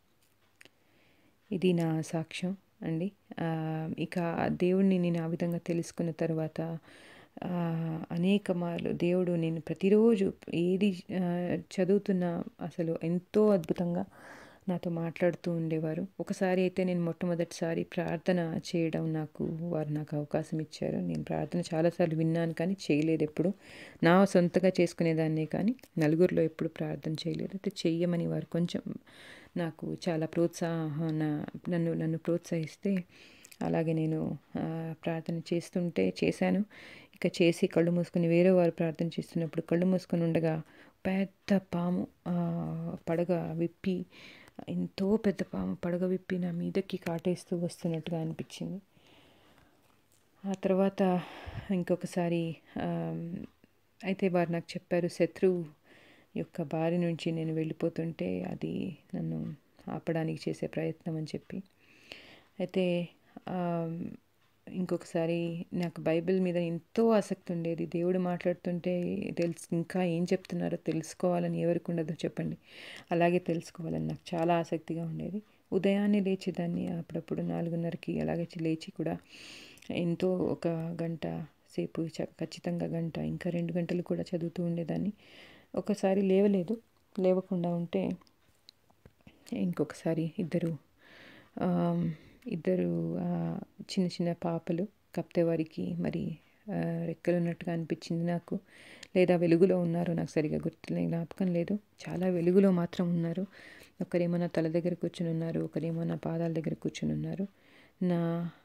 ఇది నా సాక్ష్యం అండి ఆ, ఇక ఆ దేవుణ్ణి నేను ఆ విధంగా తెలుసుకున్న తర్వాత ఆ, అనేక మార్లు దేవుడు నేను ప్రతిరోజు ఏది ఆ, చదువుతున్నా అసలు ఎంతో అద్భుతంగా నాతో మాట్లాడుతూ ఉండేవారు ఒకసారి అయితే నేను మొట్టమొదటిసారి ప్రార్థన చేయడం నాకు వారు నాకు అవకాశం ఇచ్చారు నేను ప్రార్థన చాలాసార్లు విన్నాను కానీ చేయలేదు ఎప్పుడు నా సొంతగా చేసుకునేదాన్నే కానీ నలుగురిలో ఎప్పుడు ప్రార్థన చేయలేదు అయితే చెయ్యమని వారు కొంచెం నాకు చాలా ప్రోత్సాహన నన్ను నన్ను ప్రోత్సహిస్తే అలాగే నేను ఆ, ప్రార్థన చేస్తుంటే చేశాను ఇక చేసి కళ్ళు మూసుకొని వేరే వారు ప్రార్థన చేస్తున్నప్పుడు కళ్ళు మూసుకొని ఉండగా పెద్ద పాము ఆ, పడగ విప్పి ఎంతో పెద్ద పాము పడగ విప్పి నా మీదకి కాటేస్తూ వస్తున్నట్టుగా అనిపించింది ఆ తర్వాత ఇంకొకసారి ఆమ్, అయితే వారు నాకు చెప్పారు శత్రువు యొక్క బారి నుంచి నేను వెళ్ళిపోతుంటే అది నన్ను ఆపడానికి చేసే ప్రయత్నం అని చెప్పి అయితే ఆమ్, ఇంకొకసారి నాకు బైబిల్ మీద ఎంతో ఆసక్తి ఉండేది దేవుడు మాట్లాడుతుంటే తెలుసు ఇంకా ఏం చెప్తున్నారో తెలుసుకోవాలని ఎవరికి ఉండదో చెప్పండి అలాగే తెలుసుకోవాలని నాకు చాలా ఆసక్తిగా ఉండేది ఉదయాన్నే లేచేదాన్ని అప్పుడప్పుడు నాలుగున్నరకి అలాగే లేచి కూడా ఎంతో ఒక గంట సేపు చ- ఖచ్చితంగా గంట ఇంకా రెండు గంటలు కూడా చదువుతూ ఉండేదాన్ని ఒకసారి లేవలేదు లేవకుండా ఉంటే ఇంకొకసారి ఇద్దరు ఆమ్, ఇద్దరు ఆ, చిన్న చిన్న పాపలు కప్తే వారికి మరి ఆ, రెక్కలు ఉన్నట్టుగా అనిపించింది నాకు లేదా వెలుగులో ఉన్నారు నాకు సరిగా గుర్తులే జ్ఞాపకం లేదు చాలా వెలుగులో మాత్రం ఉన్నారు ఒకరేమో నా తల దగ్గర కూర్చుని ఉన్నారు ఒకరేమో నా పాదాల దగ్గర కూర్చుని ఉన్నారు నా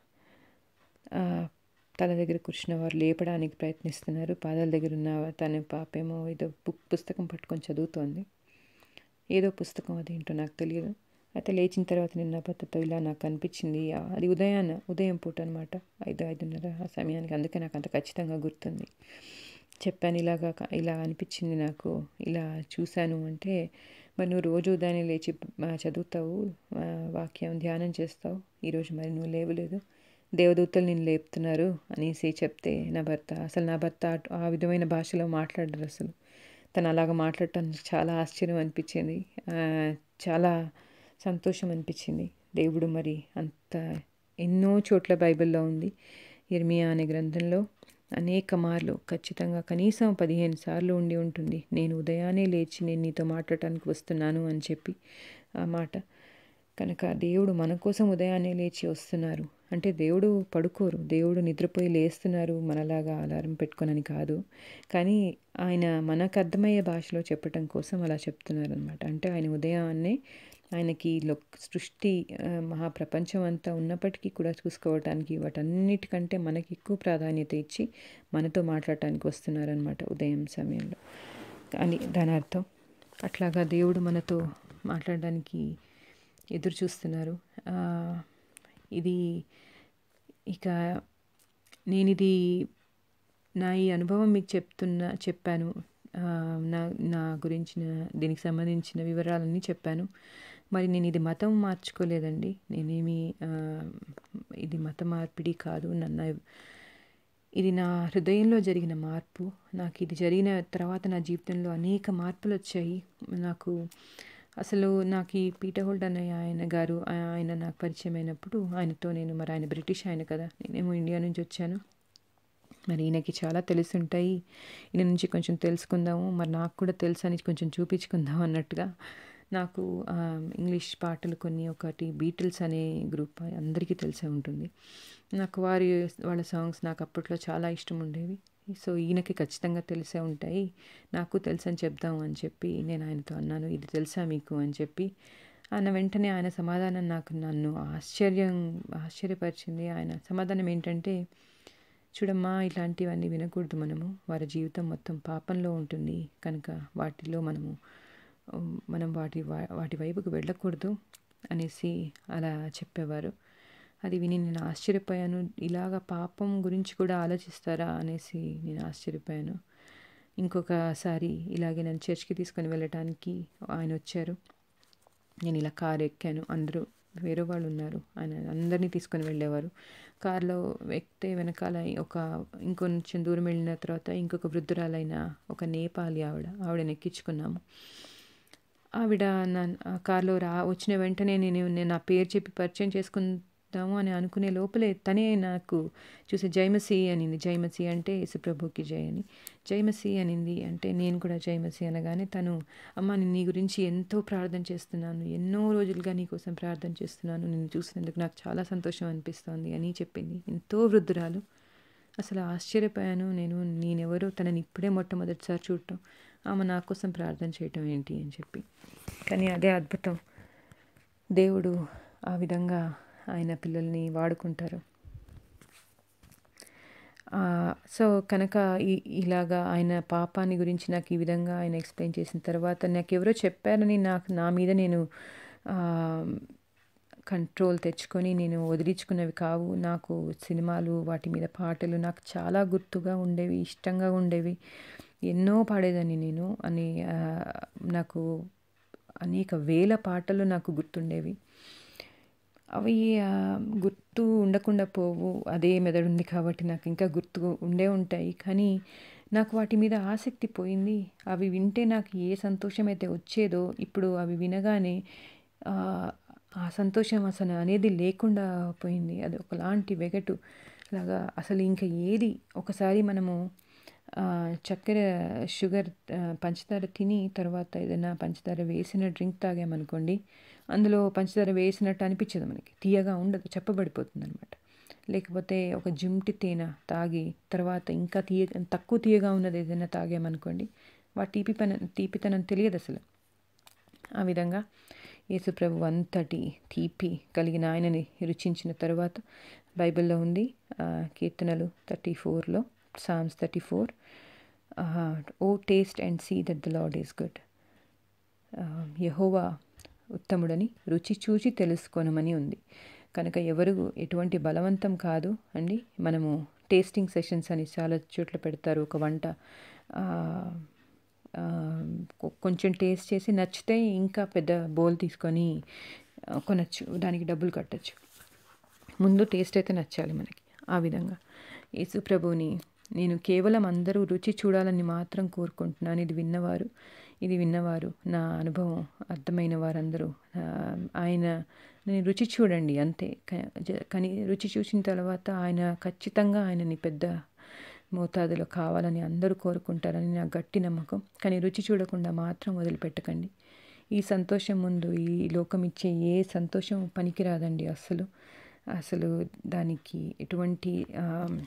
ఆ, తల దగ్గర కూర్చున్న వారు లేపడానికి ప్రయత్నిస్తున్నారు పాదాల దగ్గర ఉన్న తన పాపేమో ఏదో బుక్ పుస్తకం పట్టుకొని చదువుతోంది ఏదో పుస్తకం అదేంటో నాకు తెలియదు అయితే లేచిన తర్వాత నిన్న భర్తతో ఇలా నాకు అనిపించింది ఆ, అది ఉదయాన్న ఉదయం పూట అనమాట ఐదు ఐదున్నర ఆ సమయానికి అందుకే నాకు అంత ఖచ్చితంగా గుర్తుంది చెప్పాను ఇలాగా క- ఇలా అనిపించింది నాకు ఇలా చూశాను అంటే మరి నువ్వు రోజు ఉదయాన్నే లేచి ఆ, చదువుతావు ఆ, వాక్యం ధ్యానం చేస్తావు ఈరోజు మరి నువ్వు లేవలేదు దేవదూతలు నేను లేపుతున్నారు అనేసి చెప్తే నా భర్త అసలు నా భర్త అటు- ఆ విధమైన భాషలో మాట్లాడరు అసలు తను అలాగ మాట్లాడటం నాకు చాలా ఆశ్చర్యం అనిపించింది ఆ, చాలా సంతోషం అనిపించింది దేవుడు మరి అంత ఎన్నో చోట్ల బైబిల్లో ఉంది ఇర్మియా అనే గ్రంథంలో అనేక మార్లు ఖచ్చితంగా కనీసం పదిహేను సార్లు ఉండి ఉంటుంది నేను ఉదయాన్నే లేచి నేను నీతో మాట్లాడటానికి వస్తున్నాను అని చెప్పి ఆ మాట కనుక దేవుడు మన కోసం ఉదయాన్నే లేచి వస్తున్నారు అంటే దేవుడు పడుకోరు దేవుడు నిద్రపోయి లేస్తున్నారు మనలాగా అలారం పెట్టుకొనని కాదు కానీ ఆయన మనకు అర్థమయ్యే భాషలో చెప్పటం కోసం అలా చెప్తున్నారు అనమాట అంటే ఆయన ఉదయాన్నే ఆయనకి లో సృష్టి ఆ, మహాప్రపంచం అంతా ఉన్నప్పటికీ కూడా చూసుకోవటానికి వాటన్నిటికంటే మనకి ఎక్కువ ప్రాధాన్యత ఇచ్చి మనతో మాట్లాడటానికి వస్తున్నారనమాట ఉదయం సమయంలో అని దాని అర్థం అట్లాగా దేవుడు మనతో మాట్లాడడానికి ఎదురు చూస్తున్నారు ఆ, ఇది ఇక నేను ఇది నా ఈ అనుభవం మీకు చెప్తున్నా చెప్పాను ఆ, నా నా గురించిన దీనికి సంబంధించిన వివరాలన్నీ చెప్పాను మరి నేను ఇది మతం మార్చుకోలేదండి నేనేమి ఆ, ఇది మత మార్పిడి కాదు నన్ను ఇది నా హృదయంలో జరిగిన మార్పు నాకు ఇది జరిగిన తర్వాత నా జీవితంలో అనేక మార్పులు వచ్చాయి నాకు అసలు నాకు ఈ పీటర్ హోల్డ్ అనే ఆయన గారు ఆ- ఆయన నాకు పరిచయం అయినప్పుడు ఆయనతో నేను మరి ఆయన బ్రిటిష్ ఆయన కదా నేనేమో ఇండియా నుంచి వచ్చాను మరి ఈయనకి చాలా తెలిసి ఉంటాయి ఈయన నుంచి కొంచెం తెలుసుకుందాము మరి నాకు కూడా తెలుసు అని కొంచెం చూపించుకుందాం అన్నట్టుగా నాకు ఆ, ఇంగ్లీష్ పాటలు కొన్ని ఒకటి బీటిల్స్ అనే గ్రూప్ అందరికీ తెలిసే ఉంటుంది నాకు వారి వాళ్ళ సాంగ్స్ నాకు అప్పట్లో చాలా ఇష్టం ఉండేవి సో ఈయనకి ఖచ్చితంగా తెలిసే ఉంటాయి నాకు తెలుసు అని చెప్దాం అని చెప్పి నేను ఆయనతో అన్నాను ఇది తెలుసా మీకు అని చెప్పి ఆయన వెంటనే ఆయన సమాధానం నాకు నన్ను ఆశ్చర్యం ఆశ్చర్యపరిచింది ఆయన సమాధానం ఏంటంటే చూడమ్మా ఇలాంటివన్నీ వినకూడదు మనము వారి జీవితం మొత్తం పాపంలో ఉంటుంది కనుక వాటిలో మనము ఉమ్, మనం వాటి వా- వాటి వైపుకు వెళ్ళకూడదు అనేసి అలా చెప్పేవారు అది విని నేను ఆశ్చర్యపోయాను ఇలాగ పాపం గురించి కూడా ఆలోచిస్తారా అనేసి నేను ఆశ్చర్యపోయాను ఇంకొకసారి ఇలాగే నన్ను చర్చ్కి తీసుకొని వెళ్ళటానికి ఆయన వచ్చారు నేను ఇలా కారు ఎక్కాను అందరూ వేరే వాళ్ళు ఉన్నారు ఆయన అందరినీ తీసుకొని వెళ్ళేవారు కారులో ఎక్కితే వెనకాల ఒక ఇంకొంచెం దూరం వెళ్ళిన తర్వాత ఇంకొక వృద్ధురాలైన ఒక నేపాలి ఆవిడ ఆవిడని ఎక్కించుకున్నాము ఆవిడ నా ఆ కారులో రా వచ్చిన వెంటనే నేను నేను నా పేరు చెప్పి పరిచయం చేసుకుందాము అని అనుకునే లోపలే తనే నాకు చూసి జైమసి అనింది జైమసి అంటే యేసుప్రభుకి జై అని జైమసి అనింది అంటే నేను కూడా జైమసి అనగానే తను అమ్మ నేను నీ గురించి ఎంతో ప్రార్థన చేస్తున్నాను ఎన్నో రోజులుగా నీ కోసం ప్రార్థన చేస్తున్నాను నిన్ను చూసినందుకు నాకు చాలా సంతోషం అనిపిస్తోంది అని చెప్పింది ఎంతో వృద్ధురాలు అసలు ఆశ్చర్యపోయాను నేను నేనెవరో తనని ఇప్పుడే మొట్టమొదటిసారి చూడటం ఆమె నా కోసం ప్రార్థన చేయటం ఏంటి అని చెప్పి కానీ అదే అద్భుతం దేవుడు ఆ విధంగా ఆయన పిల్లల్ని వాడుకుంటారు ఆ, సో కనుక ఈ- ఇలాగా ఆయన పాపాన్ని గురించి నాకు ఈ విధంగా ఆయన ఎక్స్ప్లెయిన్ చేసిన తర్వాత నాకు ఎవరో చెప్పారని నాకు నా మీద నేను ఆ, కంట్రోల్ తెచ్చుకొని నేను వదిలించుకున్నవి కావు నాకు సినిమాలు వాటి మీద పాటలు నాకు చాలా గుర్తుగా ఉండేవి ఇష్టంగా ఉండేవి ఎన్నో పాడేదాన్ని నేను అని ఆ, నాకు అనేక వేల పాటలు నాకు గుర్తుండేవి అవి ఆ, గుర్తు ఉండకుండా పోవు అదే మెదడు ఉంది కాబట్టి నాకు ఇంకా గుర్తు ఉండే ఉంటాయి కానీ నాకు వాటి మీద ఆసక్తి పోయింది అవి వింటే నాకు ఏ సంతోషం అయితే వచ్చేదో ఇప్పుడు అవి వినగానే ఆ, ఆ సంతోషం అసలు అనేది లేకుండా పోయింది అది ఒకలాంటి వెగటు లాగా అసలు ఇంకా ఏది ఒకసారి మనము ఆ, చక్కెర షుగర్ ఆ, పంచదార తిని తర్వాత ఏదైనా పంచదార వేసిన డ్రింక్ తాగామనుకోండి అందులో పంచదార వేసినట్టు అనిపించదు మనకి తీయగా ఉండదు చెప్పబడిపోతుంది అనమాట లేకపోతే ఒక జుంటి తేనె తాగి తర్వాత ఇంకా తీయ తక్కువ తీయగా ఉన్నది ఏదైనా తాగామనుకోండి వాటి తీపి పన తీపితనం తెలియదు అసలు ఆ విధంగా యేసుప్రభు అంతటి తీపి కలిగిన ఆయనని రుచించిన తర్వాత బైబిల్లో ఉంది ఆ, కీర్తనలు థర్టీ ఫోర్లో Psalms thirty four O taste and see that the Lord is good Jehovah ఉత్తముడని రుచి చూచి తెలుసుకోనమని ఉంది కనుక ఎవరు ఎటువంటి బలవంతం కాదు అండి మనము టేస్టింగ్ సెషన్స్ అని చాలా చోట్ల పెడతారు ఒక వంట ఆ, ఆ, కొ- కొంచెం టేస్ట్ చేసి నచ్చితే ఇంకా పెద్ద బౌల్ తీసుకొని ఆ, కొనచ్చు దానికి డబ్బులు కట్టచ్చు ముందు టేస్ట్ అయితే నచ్చాలి మనకి ఆ విధంగా యేసు ప్రభువుని నేను కేవలం అందరూ రుచి చూడాలని మాత్రం కోరుకుంటున్నాను ఇది విన్నవారు ఇది విన్నవారు నా అనుభవం అర్థమైన వారందరూ ఆ, ఆయన నేను రుచి చూడండి అంతే క- జ- కానీ రుచి చూసిన తర్వాత ఆయన ఖచ్చితంగా ఆయనని పెద్ద మోతాదులో కావాలని అందరూ కోరుకుంటారని నా గట్టి నమ్మకం కానీ రుచి చూడకుండా మాత్రం వదిలిపెట్టకండి ఈ సంతోషం ముందు ఈ లోకం ఇచ్చే ఏ సంతోషం పనికిరాదండి అసలు అసలు దానికి ఎటువంటి ఆ,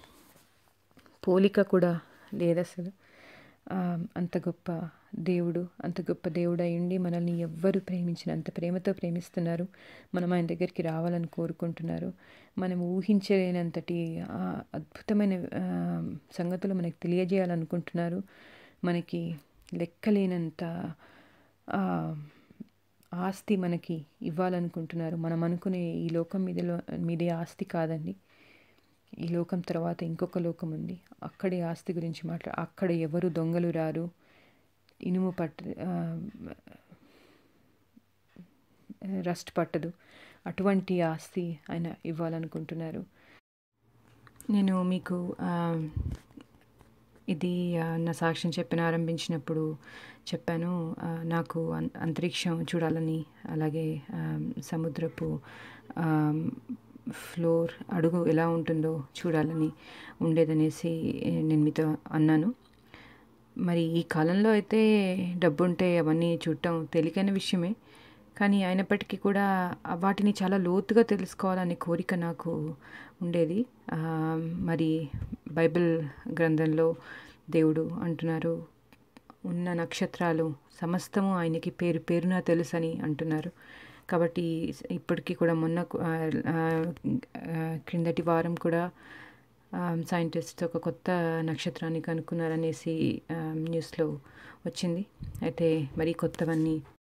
పోలిక కూడా లేదు అసలు ఆ, అంత గొప్ప దేవుడు అంత గొప్ప దేవుడు అయ్యుండి మనల్ని ఎవ్వరు ప్రేమించిన అంత ప్రేమతో ప్రేమిస్తున్నారు మనం ఆయన దగ్గరికి రావాలని కోరుకుంటున్నారు మనం ఊహించలేనంతటి ఆ, అద్భుతమైన ఆ, సంగతులు మనకి తెలియజేయాలనుకుంటున్నారు మనకి లెక్కలేనంత ఆ, ఆస్తి మనకి ఇవ్వాలనుకుంటున్నారు మనం అనుకునే ఈ లోకం మీదలో మీదే ఆస్తి కాదండి ఈ లోకం తర్వాత ఇంకొక లోకం ఉంది అక్కడి ఆస్తి గురించి మాట్లా అక్కడ ఎవరు దొంగలు రారు ఇనుము పట్ట ఆ, రస్ట్ పట్టదు అటువంటి ఆస్తి ఆయన ఇవ్వాలనుకుంటున్నారు నేను మీకు ఆ, ఇది ఆ, నా సాక్ష్యం చెప్పిన ఆరంభించినప్పుడు చెప్పాను ఆ, నాకు అం- అంతరిక్షం చూడాలని అలాగే ఆ, సముద్రపు ఆ, ఫ్లోర్ అడుగు ఎలా ఉంటుందో చూడాలని ఉండేదనేసి ఏ, నేను మీతో అన్నాను మరి ఈ కాలంలో అయితే డబ్బు ఉంటే అవన్నీ చూడటం తేలికైన విషయమే కానీ అయినప్పటికీ కూడా ఆ వాటిని చాలా లోతుగా తెలుసుకోవాలనే కోరిక నాకు ఉండేది ఆ, మరి బైబిల్ గ్రంథంలో దేవుడు అంటున్నారు ఉన్న నక్షత్రాలు సమస్తము ఆయనకి పేరు పేరున తెలుసని అంటున్నారు కాబట్టి ఇప్పటికీ కూడా మొన్న కు- ఆ, ఆ, ఆ, క్రిందటి వారం కూడా సైంటిస్ట్ ఒక కొత్త నక్షత్రాన్ని కనుక్కున్నారనేసి ఆ, న్యూస్లో వచ్చింది అయితే మరి కొత్తవన్నీ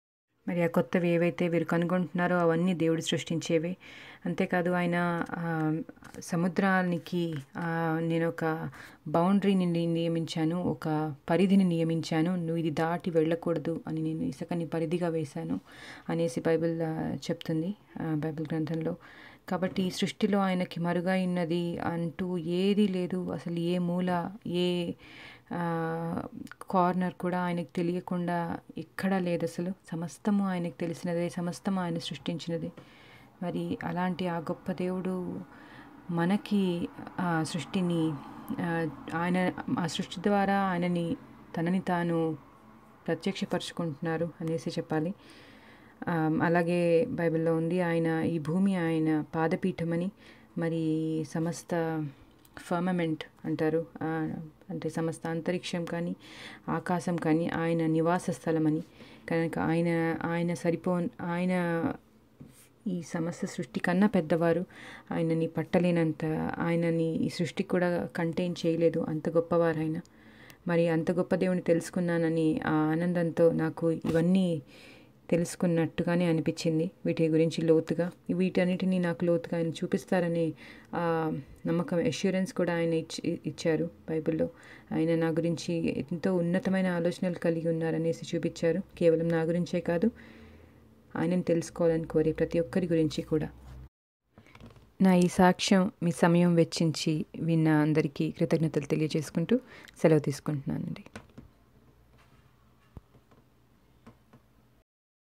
మరి ఆ కొత్తవి ఏవైతే వీరు కనుగొంటున్నారో అవన్నీ దేవుడు సృష్టించేవే అంతేకాదు ఆయన ఆ, సముద్రానికి ఆ, నేను ఒక బౌండరీని ని- నియమించాను ఒక పరిధిని నియమించాను నువ్వు ఇది దాటి వెళ్ళకూడదు అని నేను ఇసుకని పరిధిగా వేశాను అనేసి బైబిల్ ఆ, చెప్తుంది ఆ, బైబిల్ గ్రంథంలో కాబట్టి ఈ సృష్టిలో ఆయనకి మరుగా ఉన్నది అంటూ ఏది లేదు అసలు ఏ మూల ఏ ఆ, కార్నర్ కూడా ఆయనకు తెలియకుండా ఎక్కడా లేదు అసలు సమస్తము ఆయనకు తెలిసినదే సమస్తము ఆయన సృష్టించినదే మరి అలాంటి ఆ గొప్ప దేవుడు మనకి ఆ సృష్టిని ఆ, ఆయన ఆ సృష్టి ద్వారా ఆయనని తనని తాను ప్రత్యక్షపరుచుకుంటున్నారు అనేసి చెప్పాలి ఆ, అలాగే బైబిల్లో ఉంది ఆయన ఈ భూమి ఆయన పాదపీఠమని మరి సమస్త ఫర్మమెంట్ అంటారు ఆ, అంటే సమస్త అంతరిక్షం కానీ ఆకాశం కానీ ఆయన నివాస స్థలమని కనుక ఆయన ఆయన సరిపో ఆయన ఈ సమస్త సృష్టి కన్నా పెద్దవారు ఆయనని పట్టలేనంత ఆయనని ఈ సృష్టి కూడా కంటైన్ చేయలేదు అంత గొప్పవారు ఆయన మరి అంత గొప్ప దేవుని తెలుసుకున్నానని ఆ ఆనందంతో నాకు ఇవన్నీ తెలుసుకున్నట్టుగానే అనిపించింది వీటి గురించి లోతుగా వీటన్నిటిని నాకు లోతుగా ఆయన చూపిస్తారనే ఆ నమ్మకం అష్యూరెన్స్ కూడా ఆయన ఇచ్చి ఇచ్చారు బైబిల్లో ఆయన నా గురించి ఎంతో ఉన్నతమైన ఆలోచనలు కలిగి ఉన్నారనేసి చూపించారు కేవలం నా గురించే కాదు ఆయనను తెలుసుకోవాలని కోరే ప్రతి ఒక్కరి గురించి కూడా నా ఈ సాక్ష్యం మీ సమయం వెచ్చించి విన్న అందరికీ కృతజ్ఞతలు తెలియజేసుకుంటూ సెలవు తీసుకుంటున్నానండి